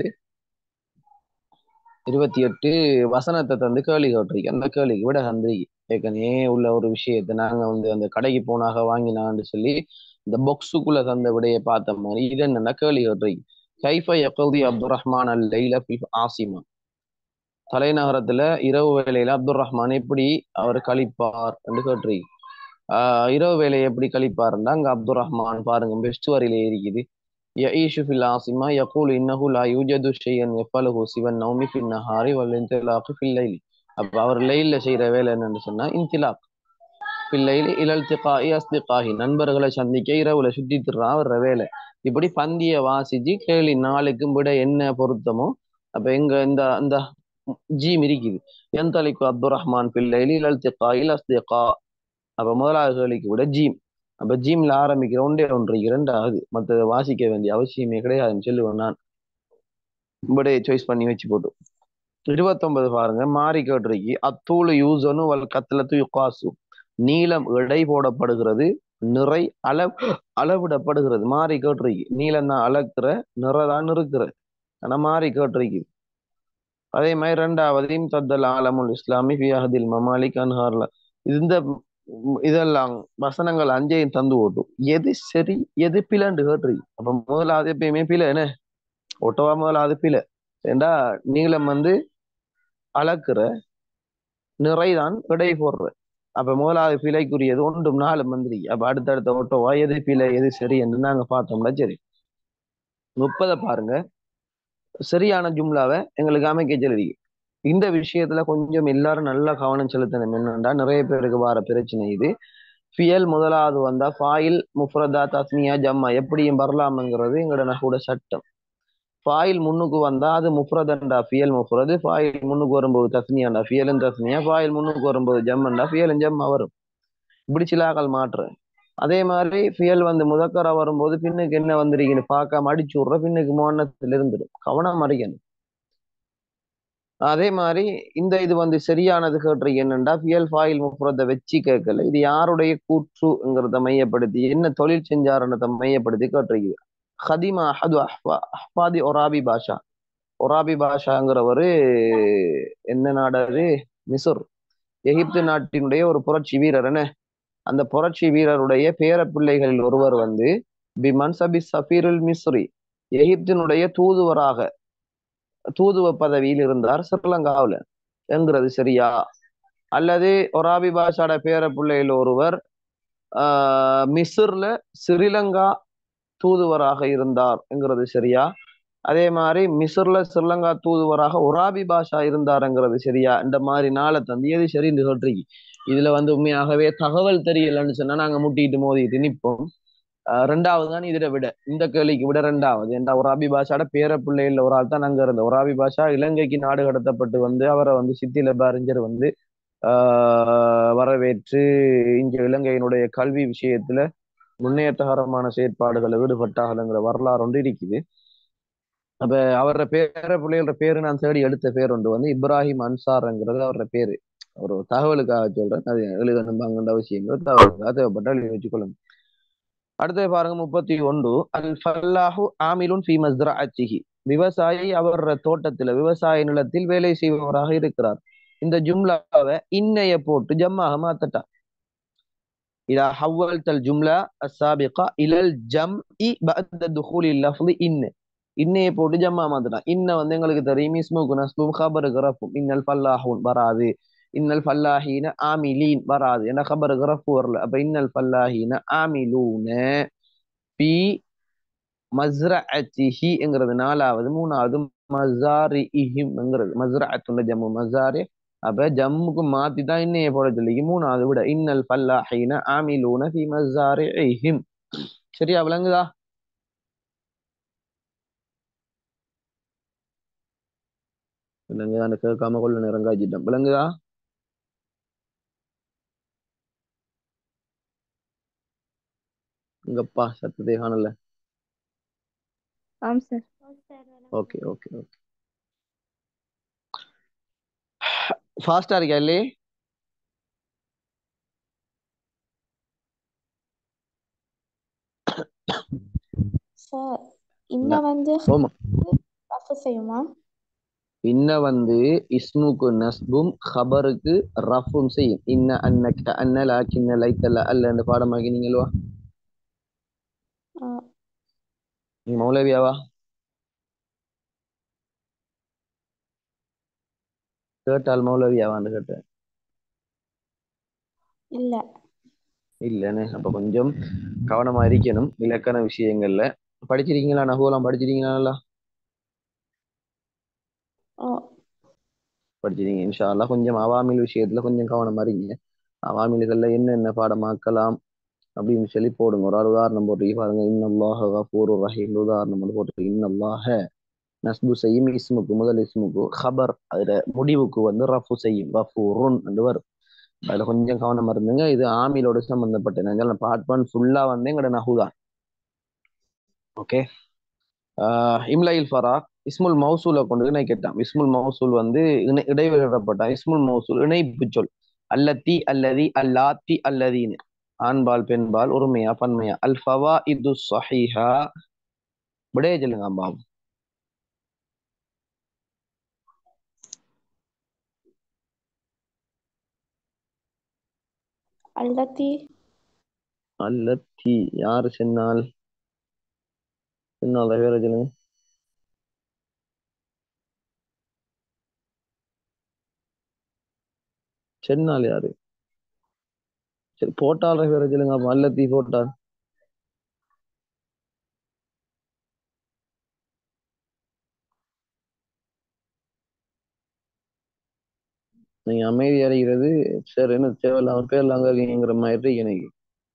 இருபத்தி எட்டு வசனத்தை தந்து கேள்வி கேட்டிருக்கு அந்த கேள்விக்கு விட ஹந்திரி ஏற்கனவே உள்ள ஒரு விஷயத்தை நாங்க வந்து அந்த கடைக்கு போனாக வாங்கினான்னு சொல்லி இந்த பொக்ஸுக்குள்ள தந்த விடையை பார்த்த மாதிரி இது என்னன்னா கேள்வி கேட்டிருக்கு கைஃப யக்கல்தி அப்துல் ரஹ்மான் அல் லைல ஃபி ஆசிமா தலைநகரத்துல இரவு வேலையில அப்துல் ரஹ்மான் எப்படி அவர் கழிப்பார் என்று கேட்டிருக்கு ஆஹ் இரவு வேலையை எப்படி கழிப்பாருன்னா அங்க அப்துல் ரஹ்மான் பாருங்க பெஸ்ட் வரியில இருக்குது يعيش في العاصمة يقول إنه لا يوجد شيئا يفعله سوى النوم في النهار والانطلاق في الليل அப்ப அவர் லைல்ல செய்யற வேலை என்னன்னு சொன்னா இன்திலாக் பிள்ளையில் இலல்திகாயி அஸ்திகாஹி நண்பர்களை சந்திக்க இரவுல சுத்தி திடுறான் அவர் வேலை இப்படி பந்திய வாசிச்சு கேள்வி நாளுக்கும் விட என்ன பொருத்தமோ அப்ப எங்க இந்த அந்த ஜீம் இருக்குது எந்தளிக்கு அப்துல் ரஹ்மான் பிள்ளையில் இலல்திகாயில் அஸ்திகா அப்ப முதலாவது கேள்விக்கு விட ஜீம் அப்ப ஜீம்ல ஆரம்பிக்கிற ஒன்றே ஒன்று இரண்டாவது மற்ற வாசிக்க வேண்டிய அவசியமே கிடையாதுன்னு சொல்லுவேன் நான் இப்படியே சாய்ஸ் பண்ணி வச்சு போட்டு இருபத்தொன்பது பாருங்க மாறி கேட்டிருக்கு அத்தூள் யூசனு வல் கத்தலத்து யுகாசு நீளம் எடை போடப்படுகிறது நிறை அளவு அளவிடப்படுகிறது மாறி கேட்டிருக்கு நீளம் தான் அளக்குற நிறை தான் இருக்கிற ஆனா மாறி கேட்டிருக்கு அதே மாதிரி ரெண்டாவது இம்தத்தல் ஆலமுல் இஸ்லாமி ஃபி அஹதில் மமாலிக் அன்ஹார்ல இந்த ம், இதெல்லாம் வசனங்கள் அஞ்சையும் தந்து ஓட்டும் எது சரி எது பிழைன்னு கேட்டுரு அப்ப முதலாவது எப்பயுமே பிழை என்ன ஒட்டவா முதலாவது பிழை ஏண்டா நீளம் வந்து அளக்குற நிறைதான் விடை போடுற அப்ப முதலாவது பிழைக்குரியது ஒன்றும் நாலு மந்திரி அப்ப அடுத்தடுத்த ஓட்டோவா எது பிழை எது சரி என்று நாங்க பார்த்தோம்னா சரி முப்பதை பாருங்க சரியான ஜும்லாவை எங்களுக்கு அமைக்க சொல்லி இந்த விஷயத்துல கொஞ்சம் எல்லாரும் நல்லா கவனம் செலுத்தணும் என்னன்னா நிறைய பேருக்கு வர பிரச்சனை இது ஃபியல் முதலாவது வந்தா ஃபாயில் முஃப்ரதா தஸ்னியா ஜம்மா எப்படியும் வரலாம்ங்கிறது எங்களோட நகூட சட்டம் ஃபாயில் முன்னுக்கு வந்தா அது முஃப்ரதண்டா ஃபியல் முஃப்ரது ஃபாயில் முன்னுக்கு வரும்போது தஸ்னியாண்டா ஃபியலும் தஸ்னியா ஃபாயில் முன்னுக்கு வரும்போது ஜம்மண்டா ஃபியலும் ஜம்மா வரும் இப்படி சிலாக்கள் மாற்று அதே மாதிரி ஃபியல் வந்து முதக்கரா வரும்போது பின்னுக்கு என்ன வந்திருக்குன்னு பார்க்காம அடிச்சு விட்ற பின்னுக்கு மோனத்தில் இருந்துடும் கவனம் அறியணும் அதே மாதிரி இந்த இது வந்து சரியானது கேட்டுறீங்க என்னண்டா ஃபியல் ஃபாயில் முஃப்ரத்தை வச்சு கேட்கல இது யாருடைய கூற்றுங்கிறத மையப்படுத்தி என்ன தொழில் செஞ்சாருன்றதை மையப்படுத்தி கேட்டுறீங்க ஹதிமா அஹது அஹ்பா அஹ்பாதி ஒராபி பாஷா ஒராபி பாஷாங்கிறவரு என்ன நாடாரு மிசுர் எகிப்து நாட்டினுடைய ஒரு புரட்சி வீரர் என்ன அந்த புரட்சி வீரருடைய பேர பிள்ளைகளில் ஒருவர் வந்து பி மன்சபி சஃபீருல் மிஸ்ரி எகிப்தினுடைய தூதுவராக தூதுவ பதவியில் இருந்தார் ஸ்ரீலங்காவில் என்கிறது சரியா அல்லது ஒராபி பாஷாட பேர பிள்ளையில் ஒருவர் ஆஹ் மிஸ்ர்ல ஸ்ரீலங்கா தூதுவராக இருந்தார் என்கிறது சரியா அதே மாதிரி மிஸ்ர்ல ஸ்ரீலங்கா தூதுவராக ஒராபி பாஷா இருந்தாருங்கிறது சரியா இந்த மாதிரி நாளை தந்து எது சரின்னு சொல்றீங்க இதுல வந்து உண்மையாகவே தகவல் தெரியலன்னு சொன்னா நாங்க முட்டிட்டு மோதிட்டு நிப்போம் ஆஹ் ரெண்டாவது தான் இதிட விட இந்த கேள்விக்கு விட ரெண்டாவது ஏன்டா ஒராபி பாஷாட பேர பிள்ளைகள் ஒரு ஆள் தான் அங்க இருந்த ஒராபி பாஷா இலங்கைக்கு நாடு கடத்தப்பட்டு வந்து அவரை வந்து சித்தில அறிஞர் வந்து ஆஹ் வரவேற்று இங்க இலங்கையினுடைய கல்வி விஷயத்துல முன்னேற்றகரமான செயற்பாடுகளை ஈடுபட்டார்கள்ங்கிற வரலாறு ஒன்று இருக்குது அப்ப அவரோட பேர பிள்ளைகளோட பேரு நான் தேடி எடுத்த பேர் ஒன்று வந்து இப்ராஹிம் அன்சார்ங்கிறது அவரோட பேரு ஒரு தகவலுக்காக சொல்றேன் அது எழுதணும்பாங்கன்ற அவசியங்கள் தகவலுக்காக தேவைப்பட்டால் எழுதி வச்சுக்கொள்ளுங்க அடுத்து பாருங்க முப்பத்தி ஒன்று அல் ஃபல்லாஹு ஆமிலுன் ஃபி மஸ்ரஅத்திஹி விவசாயி அவர தோட்டத்துல விவசாய நிலத்தில் வேலை செய்பவராக இருக்கிறார் இந்த ஜும்லாவை இன்னைய போட்டு ஜம்மாக மாத்தட்டா இதா ஹவ்வல்த அல் ஜும்லா அஸ்ஸாபிகா இலல் ஜம்இ பஅத துஹூலி லஃப்தி இன்ன இன்னைய போட்டு ஜம்மா மாத்தட்டான் இன்ன வந்து எங்களுக்கு தெரியும் இஸ்முக்கு நஸ்பும் ஹபருக்கு ரஃபும் இன்னல் ஃபல்லாஹூன் வராது இன்னல் ஃபல்லாஹீன ஆமிலீன் வராது ஏன்னா ஹபருக்கு ரஃபு வரல அப்ப இன்னல் ஃபல்லாஹீன ஆமிலூன பி மஸ்ரஅத்திஹிங்கிறது நாலாவது மூணாவது மசாரி இஹிம்ங்கிறது மஸ்ரஅத்துள்ள ஜம்மு மசாரி அப்ப ஜம்முக்கு மாத்தி தான் இன்னைய போட சொல்லி மூணாவது விட இன்னல் ஃபல்லாஹீன ஆமிலூன பி மசாரி இஹிம் சரியா விளங்குதா விளங்குதா கேட்காம கொள்ள நேரம் காய்ச்சிட்டேன் விளங்குதா இங்கப்பா சத்தத்தை காணல ஆம் சார் ஓகே ஓகே ஓகே ஃபாஸ்டா இருக்கா இல்லையே சார் இன்ன வந்து ஓமா ரஃப் செய்யுமா இன்ன வந்து இஸ்முக்கு நஸ்பும் ஹபருக்கு ரஃபும் செய்யும் இன்ன அன்னக்க அன்ன லாக்கின்ன லைத்தல்ல அல்ல இந்த பாடமாக்கி நீங்களவா ஆ, நீ மௌலவியாவா கேட்டால் மௌலவியாவான்னு கேட்டேன் இல்ல இல்லைன்னு அப்ப கொஞ்சம் கவனமா இருக்கணும் இலக்கண விஷயங்கள்ல படிச்சிருக்கீங்களா நகுலாம் படிச்சிருக்கீங்களா நல்லா ஓ படிச்சிருக்கீங்க இன்ஷா அல்லாஹ் கொஞ்சம் அவாமில் விஷயத்துல கொஞ்சம் கவனமா இருக்கீங்க அவாமில்கள்ல என்னென்ன பாடமாக்கலாம் அப்படின்னு சொல்லி போடுங்க ஒரு ஆள் உதாரணம் போட்டு பாருங்க இன்னல்லாஹ கஃபூரு ரஹீம் உதாரணம் வந்து போட்டு இன்னல்லாஹ நஸ்பு செய்யும் இஸ்முக்கு முதல் இஸ்முக்கு ஹபர் அதுல முடிவுக்கு வந்து ரஃபு செய்யும் கஃபூருன் என்று வரும் அதுல கொஞ்சம் கவனமா இருந்துங்க இது ஆமிலோட சம்பந்தப்பட்ட நான் பார்ட் ஒன் ஃபுல்லா வந்து எங்களோட நகுதான் ஓகே இம்லைல் ஃபராக் இஸ்முல் மௌசூலை கொண்டு இணை கேட்டான் இஸ்முல் மௌசூல் வந்து இணை இடைவெளிப்பட்டான் இஸ்முல் மௌசூல் இணைப்பு சொல் அல்லத்தி அல்லதி அல்லாத்தி அல்லதீன்னு ஆண்பால் பெண்பால் ஒருமையா பன்மையா அல் ஃபவா இது சஹீஹா விடைய சொல்லுங்க அம்பாவும் அல்லத்தி அல்லத்தி யாரு சென்னால் சென்னால் வேற சொல்லுங்க சென்னால் யாரு சரி போட்டால் வேற சொல்லுங்க அப்ப அல்லத்தி போட்டால் நீங்க அமைதி அடைகிறது சரி என்ன தேவையில்லாம பேர்ல அங்க இருக்கீங்கிற மாதிரி இருக்கு எனக்கு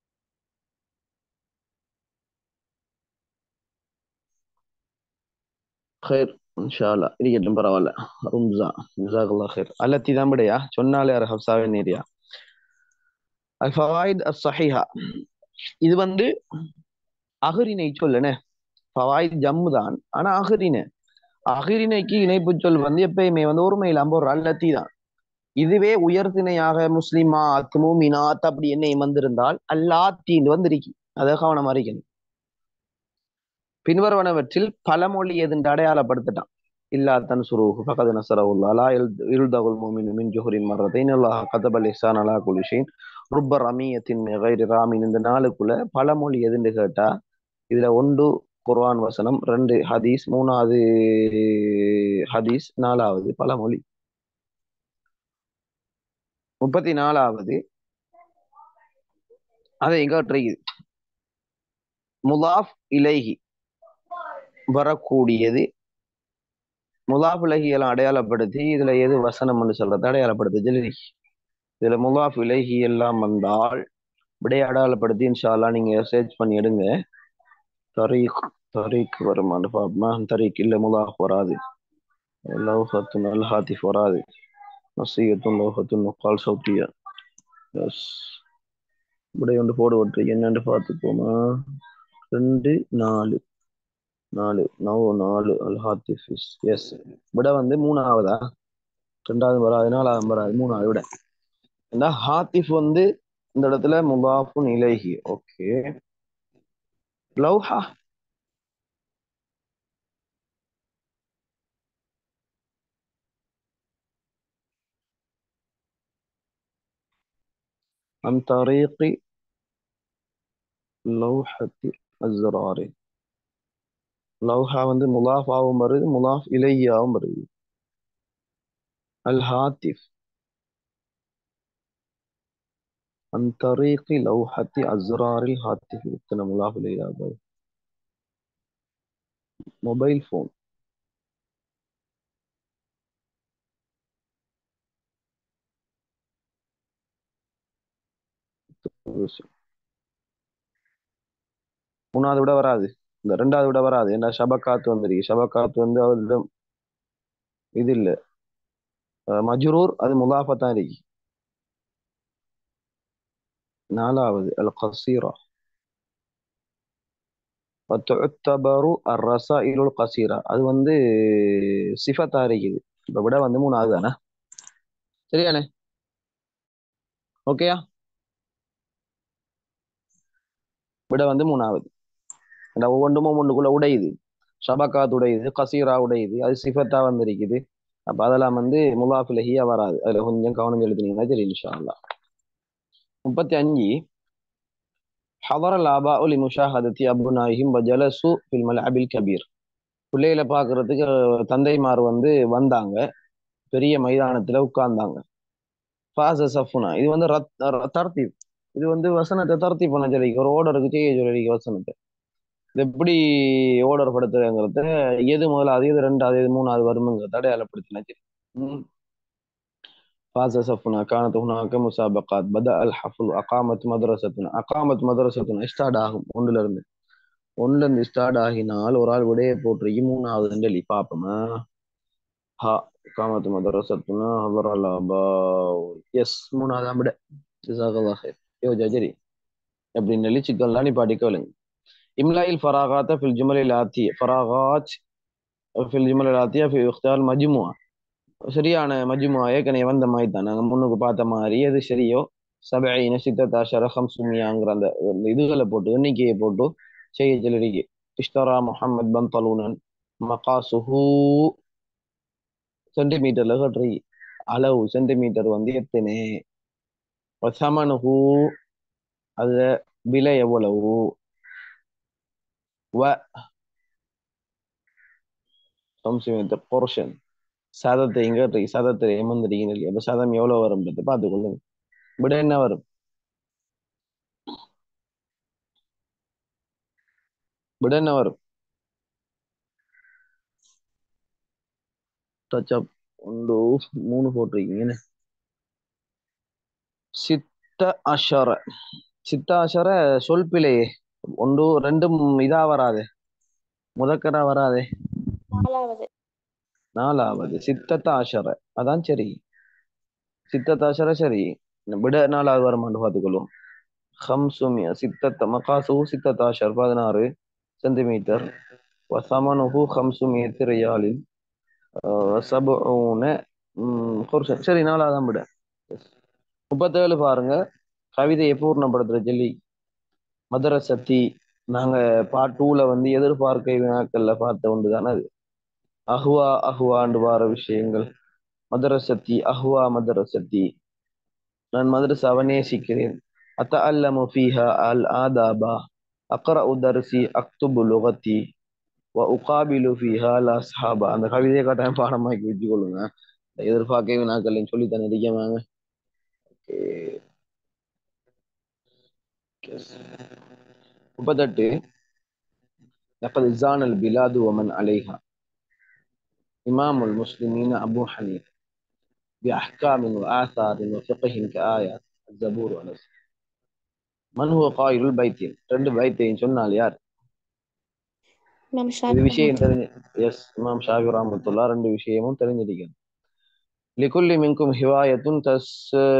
خير ان شاء الله இருக்கட்டும் பரவாயில்ல ரும்சா ஜசாகல்லா خير அல்லத்தி தான் விடையா சொன்னாலே யார் ஹப்சாவே நேரியா அல் ஃபவாயித் அஸ் சஹீஹா இது வந்து அகரினை சொல்லுனே ஃபவாயித் ஜம்மு தான் ஆனா அகரினை அகிரினைக்கு இணைப்பு சொல் வந்து எப்பயுமே வந்து ஒருமையில் அம்ப ஒரு அல்லத்தி தான் இதுவே உயர்திணையாக முஸ்லிமா மூமினாத் அப்படி என்ன வந்திருந்தால் அல்லாத்தின்னு வந்திருக்கு அதை கவனம் அறிக்கணும் பின்வருவனவற்றில் பழமொழி எதுன்னு அடையாளப்படுத்திட்டான் இல்லா தன் சுரூஹு ஃபகத் நசரவுல்லா லா இல்தகுல் மூமின் மின் ஜுஹரின் மர்ரத்தைன் அல்லாஹ் கதபல் இஹ்சான் அலா குலிஷின் ருப்ப ரமியத்தின் கைரி ராமின் இந்த நாளுக்குள்ள பழமொழி எதுன்னு கேட்டா இதுல ஒன்று குர்ஆன் வசனம் ரெண்டு ஹதீஸ் மூணாவது ஹதீஸ் நாலாவது பழமொழி முப்பத்தி நாலாவது அதை எங்க முலாஃப் இலைஹி வரக்கூடியது முலாஃப் இலகி எல்லாம் அடையாளப்படுத்தி இதுல எது வசனம்னு சொல்றது அடையாளப்படுத்தி சொல்லி இதுல முலாஃப் இலகி எல்லாம் வந்தால் விடைய அடையாளப்படுத்தி இன்ஷால்லா நீங்க சர்ச் பண்ணி எடுங்க தரீக் தரீக் வருமானு பாப்போமா தரீக் இல்ல முலாஃப் வராது லௌஹத்துன் அல் ஹாத்திஃப் வராது நசீயத்துன் லௌஹத்துன் நுக்கால் சௌத்தியா எஸ் விடைய ஒன்று போடுவற்று என்னன்னு பார்த்துக்கோமா ரெண்டு நாலு நாலு நவ் நாலு அல் ஹாத்திஃப் எஸ் விட வந்து மூணாவதா ரெண்டாவது வராது நாலாவது வராது மூணாவது விட இந்த ஹாத்திஃப் வந்து இந்த இடத்துல முபாஃபுன் இலைஹி ஓகே லவ்ஹா عن طريق لوحة الزرار லவ்ஹா வந்து முலாஃபாவும் வருது முலாஃப் இலையாவும் வருது அல் ஹாத்திஃப் عن طريق لوحة أزرار الهاتف இத்தனை முலாஃப் இலையா பாய் மொபைல் ஃபோன் மூணாவது விட வராது இந்த ரெண்டாவது விட வராது ஏன்னா ஷபக்காத்து வந்துருக்கு ஷபக்காத்து வந்து அவரிடம் இது இல்ல அஹ் மஜ்ரூர் அது முலாஃபா தான் இருக்கு நாலாவது அல் கசீரா وتعتبر الرسائل القصيرة அது வந்து சிஃபத்தா இருக்குது இப்ப விட வந்து மூணாவது தானே சரியானே ஓகேயா விட வந்து மூணாவது அந்த ஒவ்வொன்றும் ஒவ்வொன்றுக்குள்ள உடையுது ஷபக்காத் உடையுது கசீரா உடையுது அது சிஃபத்தா வந்திருக்குது அப்ப அதெல்லாம் வந்து முலாஃபிலஹியா வராது அதுல கொஞ்சம் கவனம் செலுத்தினீங்கன்னா சரி இன்ஷா அல்லாஹ் முப்பத்தி அஞ்சு حضر الآباء لمشاهدة أبنائهم وجلسوا في الملعب الكبير பிள்ளைகளை பார்க்கறதுக்கு தந்தைமார் வந்து வந்தாங்க பெரிய மைதானத்துல உட்கார்ந்தாங்க ஃபாச சஃபுனா இது வந்து ரத் ர- தர்த்தீப் இது வந்து வசனத்தை தர்த்தீப் பண்ண சொல்லி ஒரு ஓர்டருக்கு செய்ய சொல்லி வசனத்தை இது எப்படி ஓர்டர் படுத்துறங்கிறத எது முதலாவது எது ரெண்டாவது எது மூணாவது வருமுங்கிறத அடையாளப்படுத்தினா சரி ம். فاز صفنا كانت هناك مسابقات بدأ الحفل أقامت مدرستنا أقامت مدرستنا ஸ்டார்ட் ஆகும் ஒண்ணுல இருந்து ஒண்ணுல இருந்து ஸ்டார்ட் ஆகினால் ஒரு ஆள் விடைய போட்டிருக்கு மூணாவது சொல்லி பாப்போமா ஹா أقامت مدرستنا حضر الآباء எஸ் மூணாவதாம் விட ஜஸாக்கல்லாஹ் خير யோ ஜஜரி அப்படின்னு சொல்லி சிக்கன்லாம் நீ படிக்கலுங்க إملاء الفراغات في الجمل الآتية فراغات في الجمل الآتية في اختيار مجموعة சரியான மஜ்முஆ ஏற்கனவே வந்த மாதிரி தான் நாங்க முன்னுக்கு பார்த்த மாதிரி எது சரியோ சபையின சித்தத்தாஷர ஹம்சுமியாங்கிற அந்த அந்த இதுகளை போட்டு எண்ணிக்கையை போட்டு செய்ய சொல்லிருக்கு இஷ்தரா முஹம்மத் பன் தலூனன் மகாசுஹு சென்டிமீட்டர்ல கட்டுறீங்க அளவு சென்டிமீட்டர் வந்து எத்தனை வசமனுஹு அது விலை எவ்வளவு வ சம்சுமித்த போர்ஷன் சதத்தை எங்க இருக்கு சதத்தை ஏமந்திரிக்கணும் இல்லையா அப்ப சதம் எவ்வளவு வரும்ன்றது பார்த்துக்கொள்ளுங்க விட என்ன வரும் விட என்ன வரும் டச் அப் ஒன்று மூணு போட்டிருக்கீங்க சித்த அஷர சித்த அஷர சொல் பிழையே ஒன்று ரெண்டும் இதா வராது முதக்கரா வராதே நாலாவது நாலாவது சித்தத்த அஷர அதான் சரி சித்தத்த அஷர சரி விட நாலாவது வருமானு பார்த்துக்கொள்வோம் ஹம்சுமியா சித்தத்த மகாசு சித்தத்த அஷர் பதினாறு சென்டிமீட்டர் வசமனுஹு ஹம்சுமியத்து ரியாலில் சபூன குர்சன் சரி நாலாதான் விட முப்பத்தேழு பாருங்க கவிதையை பூர்ணப்படுத்துற சொல்லி மதரசத்தி நாங்க பார்ட் டூல வந்து எதிர்பார்க்கை வினாக்கள்ல பார்த்த ஒன்று தானே அது அஹ்வா அஹ்வாண்டு வார விஷயங்கள் மதரசத்தி அஹ்வா மதரசத்தி நான் மதரசாவை நேசிக்கிறேன் அத்த அல்லமு ஃபீஹா அல் ஆதாபா அக்ரா தர்சி அக்துபு லுகத்தி வ உகாபிலு ஃபீஹா அல் அஸ்ஹாபா அந்த கவிதையை கட்டாயம் பாடமாக்கி வச்சுக்கொள்ளுங்க எதிர்பார்க்கை வினாக்கள்லையும் சொல்லி தானே இருக்கமாங்க முப்பத்தெட்டு لقد زان البلاد ومن عليها إمام المسلمين أبو حنيفة بأحكام وآثار وفقه كآيات الزبور والنصر من هو قائل البيتين ரெண்டு பைத்தையும் சொன்னால் யார் இமாம் இது ஷாஃபி விஷயம் தெரிஞ்சு எஸ் இமாம் ஷாஃபி ரஹமத்துல்லா ரெண்டு விஷயமும் தெரிஞ்சிருக்கணும் லிகுல்லி மின்கும் ஹிவாயத்துன் தஸ்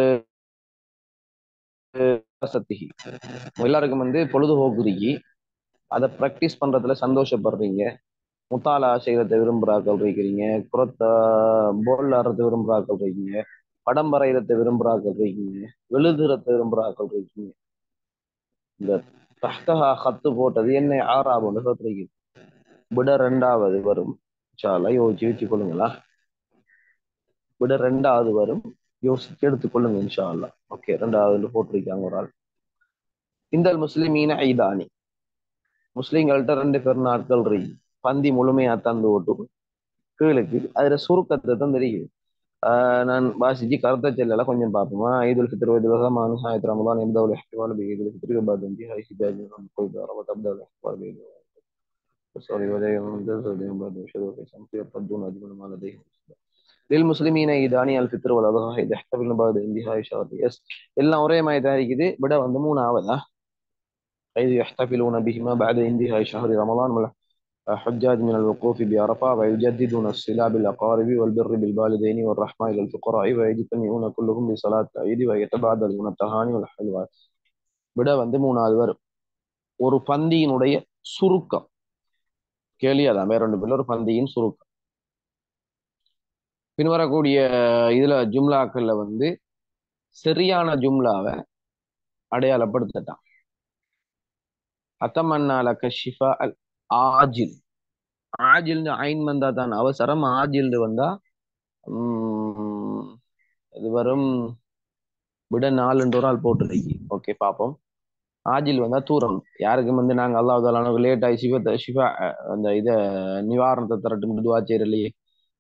சத்திகி எல்லாருக்கும் வந்து பொழுதுபோக்குறீங்க அதை ப்ராக்டிஸ் பண்றதுல சந்தோஷப்படுறீங்க முத்தாலா செய்யறத விரும்புறாக்கள் இருக்கிறீங்க புறத்த போல் ஆடுறத விரும்புறாக்கள் இருக்கீங்க படம் வரைகிறத விரும்புறாக்கள் இருக்கீங்க எழுதுறத விரும்புறாக்கள் இருக்கீங்க இந்த தஹ்தஹா கத்து போட்டது என்ன ஆறாவது சொல்றீங்க விட ரெண்டாவது வரும் சாலா யோசிச்சு வச்சு கொள்ளுங்களா விட ரெண்டாவது வரும் யோசிச்சு எடுத்துக்கொள்ளுங்க இன்ஷா அல்லா ஓகே ரெண்டாவது போட்டிருக்காங்க ஒரு ஆள் இந்த முஸ்லிமீன ஐதானி முஸ்லிம்கள்ட்ட ரெண்டு பேர் நாட்கள் இருக்கு பந்தி முழுமையா தந்து ஓட்டு கீழுக்கு அதுல சுருக்கத்தை தான் தெரியுது ஆஹ் நான் வாசிச்சு கருத்தை செல்லல கொஞ்சம் பார்ப்போமா ஈதுல் ஃபித்ர் وعيد الرحمن نهاية رمضان يبدأ الاحتفال بعيد الفطر وبعد انتهاء حجاج القيد وتبدأ الاحتفال بعيد الصالح وليوم الجزء وليوم بعد شروع الشمس يرتدون أجمل ما لديهم للمسلمين عيدان الفطر والأضحى إذا احتفلنا بعد انتهاء شهر يس எல்லாம் ஒரே மாதிரி தான் இருக்குது விட வந்து மூணாவதா حيث يحتفلون بهما بعد انتهاء شهر رمضان حجاج من الوقوف بعرفة ويجددون الصلة بالأقارب والبر بالوالدين والرحمة إلى الفقراء ويجتمعون كلهم بصلاة العيد ويتبادلون التهاني والحلوات விட வந்து மூணாவது வரும் ஒரு பந்தியினுடைய சுருக்கம் கேள்வி அதான் வேற ஒன்று ஒரு பந்தியின் சுருக்கம் பின்வரக்கூடிய இதுல ஜும்லாக்கள்ல வந்து சரியான ஜும்லாவை அடையாளப்படுத்தட்டான் அத்தமன்னால ஷிஃபா அல் ஆஜில் ஆஜில்னு ஐன் வந்தா தான் அவசரம் ஆஜில்னு வந்தா உம் இது வரும் விட நாலுன்ற ஒரு ஆள் போட்டுருக்கு ஓகே பாப்போம் ஆஜில் வந்தா தூரம் யாருக்கும் வந்து நாங்க அல்லாஹ் லேட் ஆகி சிவ சிவா அந்த இத நிவாரணத்தை தரட்டு துவா செய்யறலையே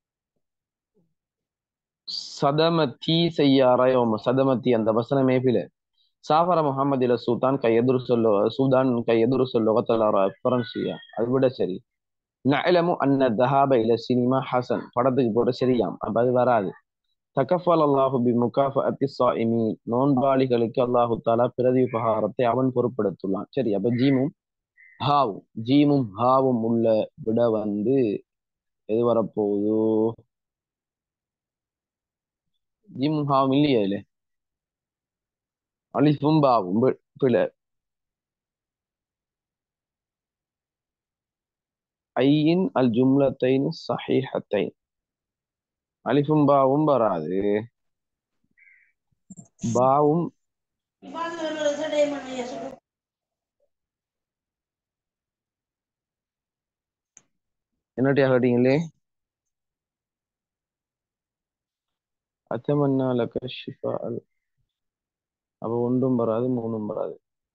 சதமத்தி செய்யாராயோம் சதமத்தி அந்த வசனமே பில சாஃபர முகமது இல சூதான் கை எதிர் சொல்லு சூதான் கை எதிர் சொல்லு ஃப்ரன்சியா அது விட சரி நலமு அன்ன தஹாப இல சினிமா ஹசன் படத்துக்கு போட சரியாம் அப்ப அது வராது தகஃபல் அல்லாஹு பி முகாஃபஅத்தி ஸாயிமீன் நோன்பாளிகளுக்கு அல்லாஹு தாலா பிரதி உபகாரத்தை அவன் பொறுப்படுத்துள்ளான் சரி அப்ப ஜீமும் ஹாவும் ஜீமும் ஹாவும் உள்ள விட வந்து எது வரப்போகுது ஜீமும் ஹாவும் இல்லையா இல்ல அலிஃபும் பாவும் பிழை ஐயின் அல் ஜும்லத்தைன் சஹீஹத்தைன் அலிஃபும் பாவும் வராது பாவும் என்னட்டியா கேட்டீங்களே அத்தமன்னா லக ஷிஃபா அப்போ ஒன்றும் வராது மூணும் வராது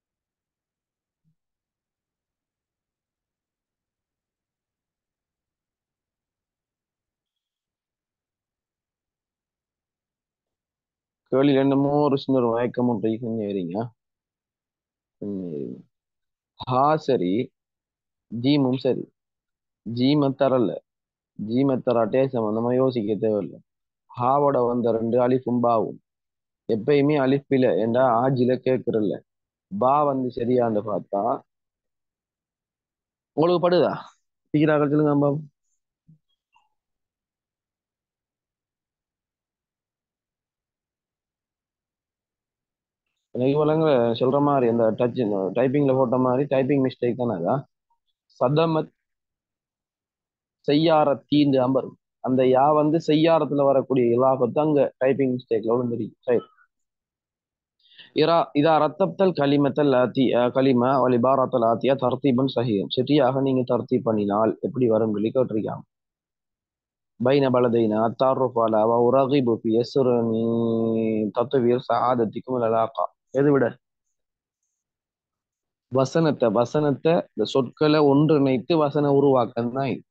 கேள்வியில் என்னமோ ஒரு சின்ன ஒரு மயக்கம் முட்டை கொஞ்சம் ஏறிங்க கொஞ்சம் ஏறிங்க ஹா சரி ஜீமும் சரி ஜீம தரல ஜீம தராட்டே சம்பந்தமா யோசிக்க தேவையில்லை ஹாவோட வந்த ரெண்டு அலிஃபும் பாவும் எப்பயுமே அலிஃபில என்றா ஆஜில கேட்கறல்ல பா வந்து சரியான்னு பார்த்தா உங்களுக்கு படுதா சீக்கிரம் சொல்லுங்க பாபு எனக்கு வழங்க சொல்ற மாதிரி அந்த டச் டைப்பிங்ல போட்ட மாதிரி டைப்பிங் மிஸ்டேக் தானே அதா சதமத் செய்யாரத்தீந்து அம்பர் அந்த யா வந்து செய்யாரத்துல வரக்கூடிய இலாபத்து அங்க டைப்பிங் மிஸ்டேக்ல விழுந்துருக்கு சரி இரா இதா ரத்தப்தல் கலிமத்தல் ஆத்தி கலிமா வலிபாரத்தல் ஆத்தியா தர்த்தீபன் சஹீம் சரியாக நீங்க தர்த்தீப் பண்ணினால் எப்படி வரும் சொல்லி கேட்டிருக்காங்க பைன பலதைனா அத்தாருஃப் அலா வ உரகிபு ஃபி யஸ்ருனி தத்வீர் சஆதத்திக்கும் லலாகா எது விட வசனத்தை வசனத்தை இந்த சொற்களை ஒன்றிணைத்து வசன உருவாக்கம் தான் இது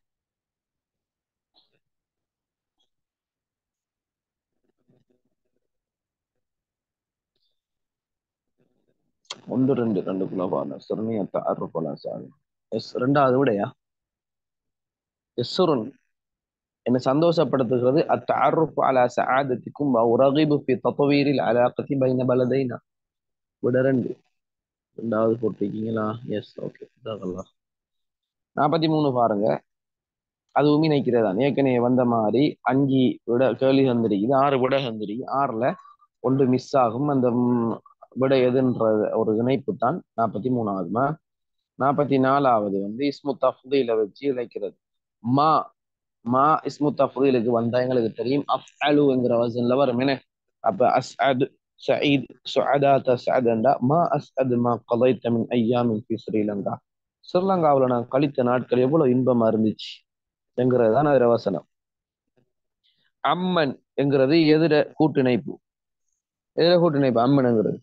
ஒன்று ரெண்டு ரெண்டுக்குள்ள பாருங்க சிறுமியத்தை அறுப்பலாம் சார் எஸ் ரெண்டாவது விடையா எஸ்ருன் என்னை சந்தோஷப்படுத்துகிறது அத்தாருஃப் அலா சஆதத்திக்கும் வ உரகிபு ஃபி தத்வீரில் அலாகத்தி பைன பலதைனா விட ரெண்டு ரெண்டாவது போட்டிருக்கீங்களா எஸ் ஓகே நாற்பத்தி மூணு பாருங்க அதுவுமே நினைக்கிறதா ஏற்கனவே வந்த மாதிரி அஞ்சு விட கேள்வி வந்திருக்குது ஆறு விட வந்திருக்கு ஆறுல ஒன்று மிஸ் ஆகும் அந்த ம், விட எதுன்ற ஒரு இணைப்பு தான் நாற்பத்தி மூணாவதுமா நாற்பத்தி நாலாவது வந்து இஸ்மு தஃதீல வச்சு இழைக்கிறது மா மா இஸ்மு தஃதீலுக்கு வந்தா எங்களுக்கு தெரியும் அஃப் அலுங்கிற வசன்ல வரும் என்ன அப்ப அஸ்அத் சயீத் சுஅதா தஸ்அதண்டா மா அஸ்அத் மா கதைத்த மின் ஐயாமின் ஃபி ஸ்ரீலங்கா ஸ்ரீலங்காவுல நான் கழித்த நாட்கள் எவ்வளவு இன்பமா இருந்துச்சு என்கிறது தான் அதுல வசனம் அம்மன் என்கிறது எதிர கூட்டிணைப்பு எதிர கூட்டிணைப்பு அம்மன்ங்கிறது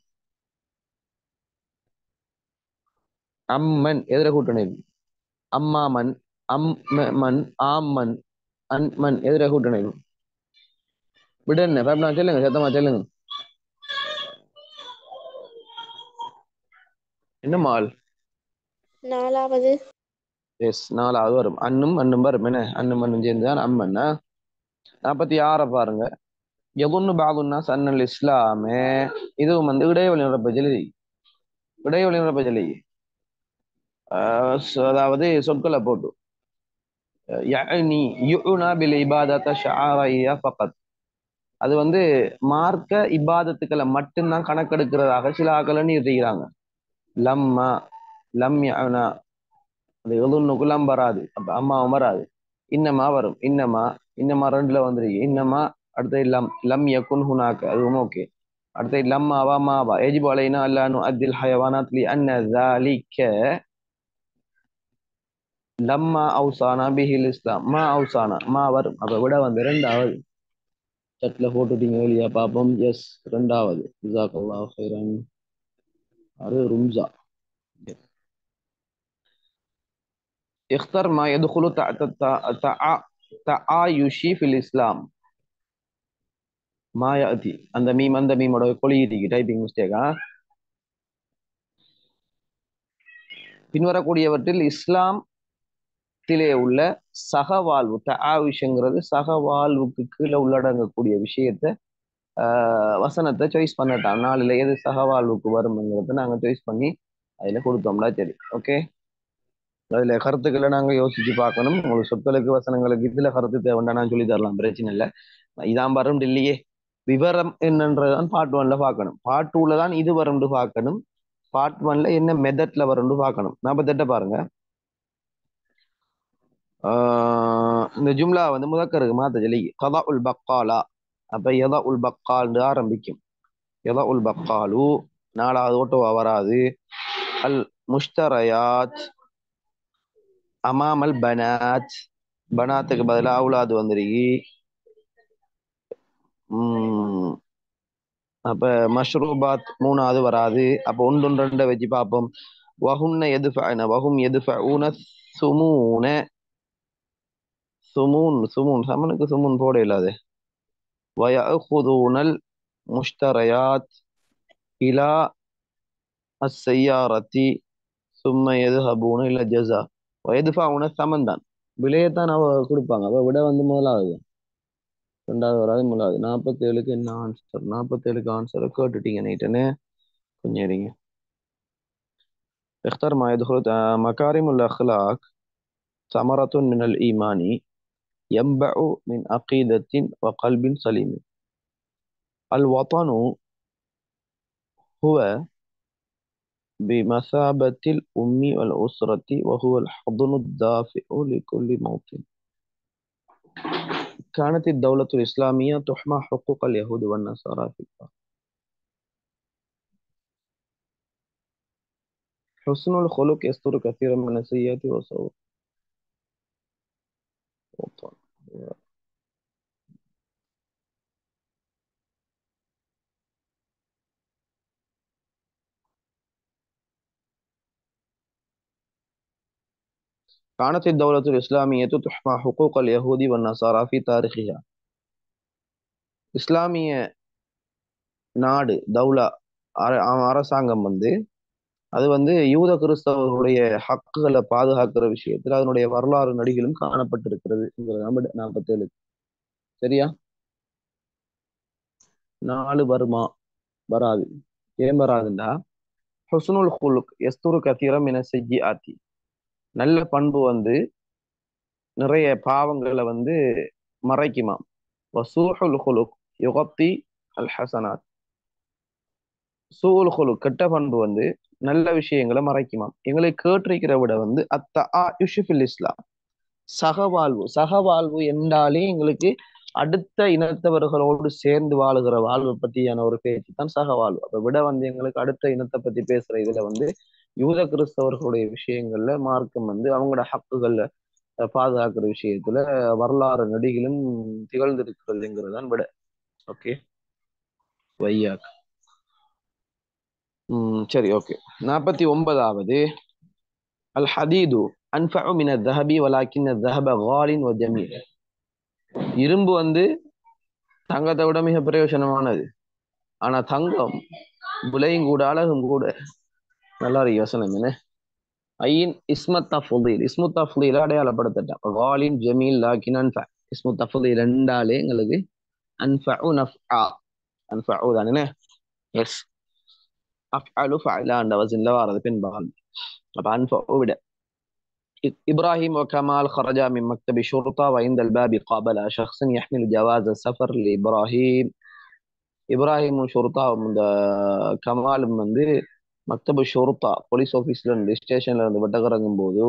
அம்மன் எதிர கூட்டிணைப்பு அம்மாமன் அம்மன் ஆம்மன் அன்மன் எதிர கூட்டிணைப்பு விடுன்னு பாப்பா சொல்லுங்க சத்தமா சொல்லுங்க என்ன மால் நாலாவது எஸ் நாலாவது வரும் அன்னும் அன்னும் வரும் என்ன அன்னும் அன்னும் சேர்ந்து தான் அம்மன்னா நாற்பத்தி ஆறை பாருங்க எகுன்னு பாகுன்னா சன்னல் இஸ்லாமே இதுவும் வந்து இடைவெளி நிரப்ப ஜெலி இடைவெளி நிரப்ப ஜெலி அதாவது சொற்களை போட்டு يعني يعنى بالعبادة شعائرية فقط அது வந்து மார்க்க இபாதத்துக்களை மட்டும்தான் கணக்கெடுக்கிறதாக சில ஆக்கள் நிறுத்திக்கிறாங்க லம்மா லம் யஅனா அது எழுநுக்கு லம் வராது அப்ப அம்மாவும் வராது இன்னமா வரும் இன்னமா இன்னமா ரெண்டுல வந்துருக்கு இன்னமா அடுத்து லம் லம் யகுன் ஹுனாக்க அதுவும் ஓகே அடுத்து லம்மாவா மாவா எஜிபு அலைனா அல்லா நுஅத்தில் ஹயவானாத் லி அன்ன ذلك லம்மா அவுசானா பிஹில் இஸ்லாம் மா அவுசானா மா வரும் அப்ப விட வந்து ரெண்டாவது சட்ல போட்டுட்டீங்க வெளியா பாப்போம் எஸ் ரெண்டாவது ஜிசாக்கல்லாஹு ஹைரன் அது ரும்சா اختر ما يدخل تحت التعايش في الإسلام ما يأتي அந்த மீம் அந்த மீமோட கொலியிருக்கு டைப்பிங் மிஸ்டேக்கா பின்வரக்கூடியவற்றில் இஸ்லாத்திலே உள்ள சகவாழ்வு தஆவிஷ்ங்கிறது சகவாழ்வுக்கு கீழே உள்ளடங்கக்கூடிய விஷயத்த ஆஹ் வசனத்தை சாய்ஸ் பண்ணட்டான் நாளில் எது சகவாழ்வுக்கு வரும்ங்கிறத நாங்க சாய்ஸ் பண்ணி அதுல கொடுத்தோம்னா சரி ஓகே அதுல கருத்துக்களை நாங்க யோசிச்சு பார்க்கணும் உங்களுக்கு சொற்களுக்கு வசனங்களுக்கு இதுல கருத்து தேவைன்னா நான் சொல்லி தரலாம் பிரச்சனை இல்லை இதான் வரும் இல்லையே விவரம் என்னன்றதான் பார்ட் ஒன்ல பார்க்கணும் பார்ட் டூல தான் இது வரும்னு பார்க்கணும் பார்ட் ஒன்ல என்ன மெத்தட்ல வரும்னு பார்க்கணும் நாற்பத்தெட்ட பாருங்க ஆஹ் இந்த ஜும்லா வந்து முதக்கருக்கு மாத்த சொல்லி கதா உல் பக்காலா அப்ப எதா உல் பக்கால்னு ஆரம்பிக்கும் எதா உல் பக்காலு நாலாவது ஓட்டோவா வராது அல் முஷ்தரயாத் அமாமல் பனாத் பனாத்துக்கு பதிலா அவுலாது வந்துருகி உம் அப்ப மஷ்ரூபாத் மூணாவது வராது அப்ப ஒன்று ஒன்று ரெண்டை வச்சு பார்ப்போம் வஹுன்ன எதுஃபன வஹும் எதுஃபூன சுமூன சுமூன் சுமூன் சமனுக்கு சுமூன் போட இல்லாது வயஹுதூனல் முஷ்தரையாத் இலா அஸ்ஸையாரத்தி சும்ம எதுஹபூன இல்ல ஜஸா வயதுஃபாவுன சமன் தான் விலையைத்தான் அவ கொடுப்பாங்க அவ விட வந்து முதலாவது ரெண்டாவது வராது முதலாவது நாற்பத்தேழுக்கு என்ன ஆன்சர் நாற்பத்தேழுக்கு ஆன்சரை கேட்டுட்டீங்க நைட்டுன்னு கொஞ்சம் இருங்க اختر ما يدخل آه، مكارم الأخلاق ثمرة من الإيمان ينبع من عقيدة وقلب سليم الوطن هو بمثابة الأم والأسرة وهو الحضن الدافئ لكل موطن كانت الدولة الإسلامية تحمى حقوق اليهود والنصارى في الأرض حسن الخلق يستر كثيرا من السيئات وسوء وطن. كانت الدولة الإسلامية تحمى حقوق اليهود والنصارى في تاريخها இஸ்லாமிய நாடு தௌலா அர- அரசாங்கம் வந்து அது வந்து யூத கிறிஸ்தவர்களுடைய ஹக்குகளை பாதுகாக்கிற விஷயத்துல அதனுடைய வரலாறு நடிகளும் காணப்பட்டிருக்கிறது நாற்பத்தேழு சரியா நாலு வருமா வராது ஏன் வராதுண்டா ஹுஸ்னுல் ஹுலுக் எஸ்துரு கத்தீரம் என செஜ்ஜி ஆத்தி நல்ல பண்பு வந்து நிறைய பாவங்களை வந்து மறைக்குமாம் வசூஹுல் ஹுலுக் யுகத்தி அல் ஹசனாத் சூல் ஹுலுக் கெட்ட பண்பு வந்து நல்ல விஷயங்களை மறைக்குமாம் எங்களை கேட்டிருக்கிற விட வந்து அத்த ஆ யுஷிஃபில் இஸ்லாம் சகவாழ்வு சகவாழ்வு என்றாலே எங்களுக்கு அடுத்த இனத்தவர்களோடு சேர்ந்து வாழுகிற வாழ்வு பத்தியான ஒரு பேச்சு தான் சகவாழ்வு அப்ப விட வந்து எங்களுக்கு அடுத்த இனத்தை பத்தி பேசுற இதுல வந்து யூத கிறிஸ்தவர்களுடைய விஷயங்கள்ல மார்க்கம் வந்து அவங்களோட ஹக்குகள்ல அஹ், பாதுகாக்கிற விஷயத்துல வரலாறு நடிகளும் திகழ்ந்திருக்கிறதுங்கிறது தான் விட ஓகே வையாக் உம் சரி ஓகே நாற்பத்தி ஒன்பதாவது அல் ஹதீது அன்ஃபஉ மின தஹபி வலாக்கின் தஹப காலின் வ ஜமீல் இரும்பு வந்து தங்கத்தை விட மிக பிரயோஜனமானது ஆனா தங்கம் விலையும் கூட அழகும் கூட நல்லா ஒரு யோசனை என்ன ஐயின் இஸ்மத் தஃபுதீல் இஸ்முத் தஃபுதீல அடையாளப்படுத்திட்டான் காலின் ஜமீல் லாக்கின் அன்ஃபா இஸ்முத் தஃபுதீல் ரெண்டாலே எங்களுக்கு அன்ஃபஉ நஃப்ஆ அன்ஃபஉ தானே எஸ் அஃஅலு ஃபஅலான்ற வசன்ல வாரது பின்பால் அப்ப அன்ஃபஉ விட إبراهيم وكمال خرجا من مكتب شرطة وعند الباب قابلا شخص يحمل جواز السفر لإبراهيم இப்ராஹிமும் ஷுர்தாவும் இந்த கமாலும் வந்து மக்தபு ஷுர்தா போலீஸ் ஆஃபீஸ்ல இருந்து ஸ்டேஷன்ல இருந்து வெட்டக்கிறங்கும் போது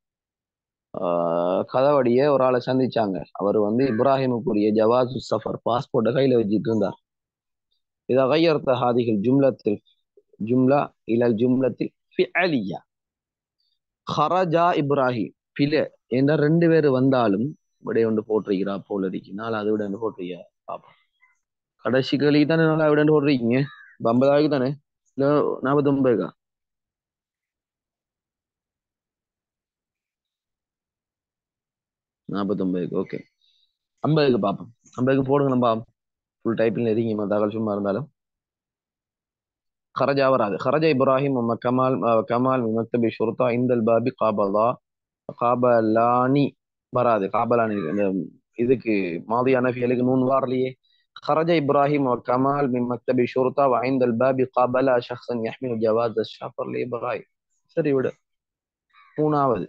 ஆஹ், கதவடிய ஒரு ஆளை சந்திச்சாங்க அவர் வந்து இப்ராஹிமுக்குரிய ஜவாஸ் சஃபர் பாஸ்போர்ட்டை கையில வச்சுட்டு இருந்தார் இதை غيرت هذه الجملة جملة إلى الجملة الفعلية خرجا இப்ராஹிம் பில என்ற ரெண்டு பேர் வந்தாலும் விடை ஒன்று போட்டிருக்கிறா போல இருக்கு நாலு அதை விட ஒன்று போட்டிருக்கா பாப்போம் கடைசி களி தானே நல்லா விட ஒன்று போட்டிருக்கீங்க இப்ப ஐம்பதாயிரம் தானே இல்ல நாற்பத்தொன்பதுக்கா நாற்பத்தொன்பதுக்கு ஓகே ஐம்பதுக்கு பார்ப்போம் ஐம்பதுக்கு போடுங்க நம்ம ஃபுல் டைப்பில் எரிங்க தகவல் சும்மா இருந்தாலும் خرج வராது خرج إبراهيم وما كمال آه، كمال من مكتب الشرطة عند الباب قابلا قابلاني வராது காபலானி இந்த இதுக்கு மாதியான ஃபியலுக்கு நூன் வரலையே خرج إبراهيم وكمال من مكتب الشرطة وعند الباب قابلا شخصا يحمل جواز السفر لإبراهيم சரி விடு மூணாவது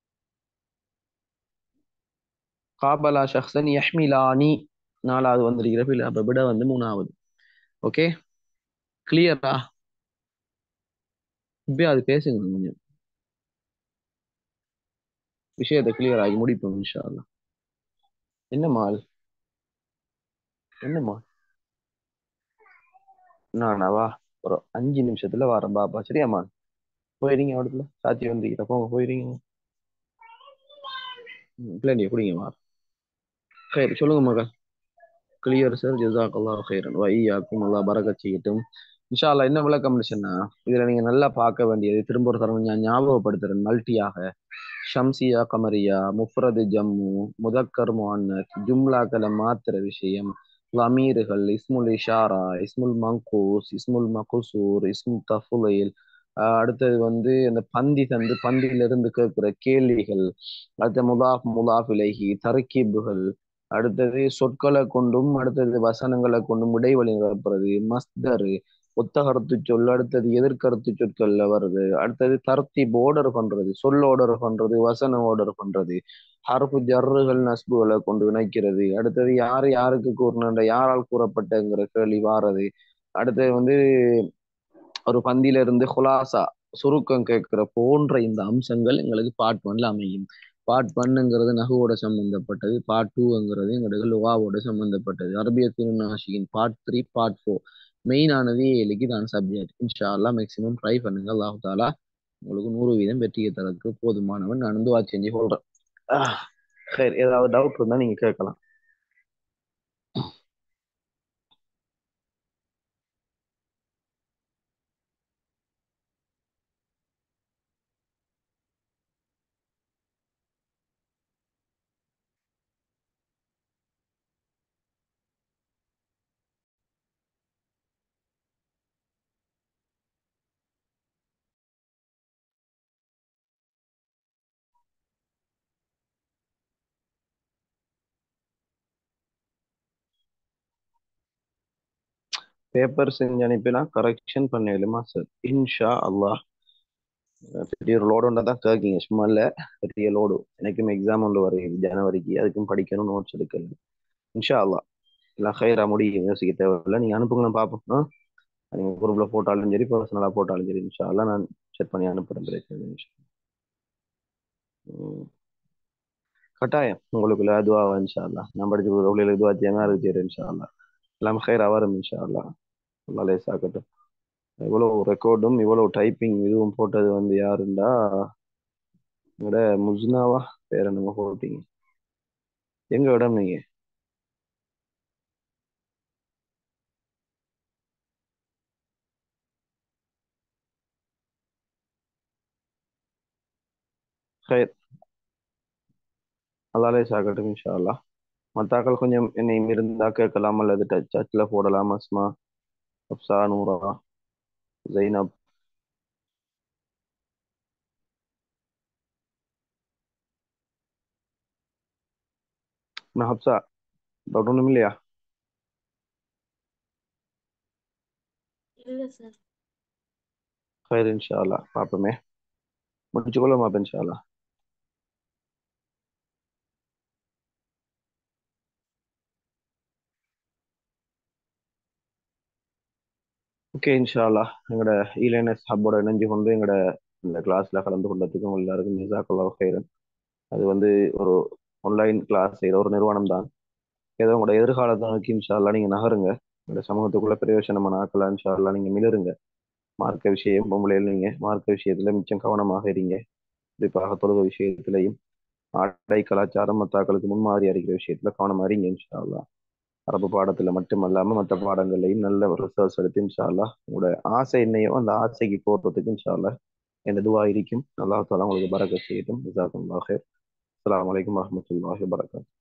காபலா ஷஹ்சன் யஹ்மிலானி நாலாவது வந்திருக்கிற பிள்ளை அப்ப விட வந்து மூணாவது ஓகே கிளியரா இப்பயே அது பேசுங்க கொஞ்சம் விஷயத்தை கிளியர் ஆகி முடிப்போம் இன்ஷா அல்லாஹ் என்ன மால் என்ன மால் நானாவா ஒரு அஞ்சு நிமிஷத்துல வரேன் பாப்பா சரியாம்மா போயிடுங்க இடத்துல சாத்தி வந்தீங்க போங்க போயிடுங்க பிள்ளைங்க குடிங்க வா சரி சொல்லுங்க மகள் கிளியர் சார் ஜிசாக் அல்லா ஹைரன் வையாக்கும் அல்லா பரகத் செய்யட்டும் இன்ஷா அல்லாஹ் என்ன விளக்கம் சொன்னா இதுல நீங்க நல்லா பார்க்க வேண்டியது திரும்ப ஒரு தரம் நான் ஞாபகப்படுத்துறேன் மல்டியாக ஷம்சியா கமரியா முஃப்ரது ஜம்மு முதக்கர் முஅன்னத் ஜும்லாக்களை மாத்துற விஷயம் லமீர்கள் இஸ்முல் இஷாரா இஸ்முல் மங்கூஸ் இஸ்முல் மகுசூர் இஸ்முல் தஃபுலைல் ஆஹ் அடுத்தது வந்து அந்த பந்தி தந்து பந்தியிலிருந்து கேட்கிற கேள்விகள் அடுத்த முலாஃப் முலாஃப் இலகி தர்கீபுகள் அடுத்தது சொற்களை கொண்டும் அடுத்தது வசனங்களை கொண்டும் இடைவெளி நிரப்புறது மஸ்தரு ஒத்த கருத்து சொல் அடுத்தது எதிர்கருத்து சொற்கள்ல வருது அடுத்தது தர்த்தி ஆர்டர் பண்றது சொல் ஆர்டர் பண்றது வசன ஆர்டர் பண்றது ஹர்ஃபு ஜர்றுகள் நஸ்புகளை கொண்டு இணைக்கிறது அடுத்தது யார் யாருக்கு கூறின யாரால் கூறப்பட்டங்கிற கேள்வி வாரது அடுத்தது வந்து ஒரு பந்தியில இருந்து ஹுலாசா சுருக்கம் கேட்கிற போன்ற இந்த அம்சங்கள் எங்களுக்கு பார்ட் ஒன்ல அமையும் பார்ட் ஒன்னுங்கிறது நகுவோட சம்பந்தப்பட்டது பார்ட் டூங்கிறது எங்களுக்கு லுவாவோட சம்பந்தப்பட்டது அரபியத்தின் நாஷியின் பார்ட் த்ரீ பார்ட் ஃபோர் மெயினானது ஏழுக்கு தான் சப்ஜெக்ட் இன்ஷா அல்லா மேக்ஸிமம் ட்ரை பண்ணுங்க அல்லாஹு தாலா உங்களுக்கு நூறு வீதம் வெற்றியை தரக்கு போதுமானவன் நான் வந்து வாட்ச் செஞ்சு சொல்றேன் ஆஹ், சரி ஏதாவது டவுட் இருந்தா நீங்க கேட்கலாம் பேப்பர் செஞ்சு அனுப்பினா கரெக்ஷன் பண்ணிடுமா சார் இன்ஷா அல்லாஹ் பெரிய ஒரு லோடு ஒன்றா தான் கேட்கீங்க சும்மா இல்லை பெரிய லோடு எனக்கும் எக்ஸாம் ஒன்று வருது ஜனவரிக்கு அதுக்கும் படிக்கணும் நோட்ஸ் எடுக்கணும் இன்ஷா அல்லாஹ் எல்லாம் ஹைரா முடியும் யோசிக்க தேவையில்லை நீங்கள் அனுப்புங்க நான் பார்ப்போம் ஆ? நீங்கள் குரூப்பில் போட்டாலும் சரி பர்சனலாக போட்டாலும் சரி இன்ஷா அல்லாஹ் நான் செட் பண்ணி அனுப்புகிறேன் பிரச்சனை இல்லை, இன்ஷா ம். கட்டாயம் உங்களுக்கு அதுவா இன்ஷா அல்லாஹ் நான் படிச்சு கொடுக்குற பிள்ளைகளுக்கு இதுவா தேங்க இருக்கு சரி இன்ஷா அல்லாஹ் எல்லாம் ஹைரா வரும் இன்ஷா அல்லாஹ் நல்லா லேசாக்கட்டும் இவ்வளோ ரெக்கார்டும் இவ்வளோ டைப்பிங் இதுவும் போட்டது வந்து யாருண்டா எங்கட முஸ்னாவா பேர் என்னமோ போட்டீங்க எங்க இடம் நீங்க ஹைர் அல்லாலே சாக்கட்டும் இன்ஷா அல்லாஹ் மத்தாக்கள் கொஞ்சம் என்னை இருந்தா கேட்கலாம் அல்லது டச் சாட்ல போடலாம் அஸ்மா அப்சா நூரா ஜைனப் நான் ஹப்சா டவுட் ஒன்றும் இல்லையா இல்ல சார் ஹைர் இன்ஷா அல்லாஹ் பார்ப்போமே முடிச்சுக்கொள்ள மாப்பேன் இன்ஷா அல்லாஹ் ஓகே இன்ஷா அல்லாஹ் எங்களோட இலேனஸ் ஹப்போட இணைஞ்சு கொண்டு எங்களோட இந்த கிளாஸ்ல கலந்து கொண்டதுக்கு உங்க எல்லாருக்கும் ஜிசாக்குல்லாஹ் ஹைரன் அது வந்து ஒரு ஆன்லைன் கிளாஸ் செய்கிற ஒரு நிறுவனம் தான் ஏதோ உங்களோட எதிர்காலத்தை நோக்கி இன்ஷா அல்லாஹ் நீங்க நகருங்க உங்களோட சமூகத்துக்குள்ள பிரயோஜனமான ஆக்கலாம் இன்ஷா அல்லாஹ் நீங்க மிளருங்க மார்க்க விஷயம் பொம்பளையில் நீங்க மார்க்க விஷயத்துல மிச்சம் கவனமாக இருங்க குறிப்பாக தொழுக விஷயத்திலையும் ஆடை கலாச்சாரம் மத்தாக்களுக்கு முன்மாதிரி அறிக்கிற விஷயத்துல கவனமா இருங்க இன்ஷா அல்லாஹ் அரபு பாடத்துல மட்டுமல்லாம மற்ற பாடங்கள்லையும் நல்ல ஒரு ரிசர்ச் எடுத்து இன்ஷா அல்லாஹ் உங்களோட ஆசை என்னையோ அந்த ஆசைக்கு போடுறதுக்கு இன்ஷா அல்லாஹ் என் துவா இருக்கும் அல்லாஹ் தாலா உங்களுக்கு பரக்கத் செய்யட்டும் ஜிசாக்குல்லாஹ் ஹைர் அஸ்ஸலாமு அலைக்கும் வரஹ்மத்துல்லாஹி வபரகாத்துஹு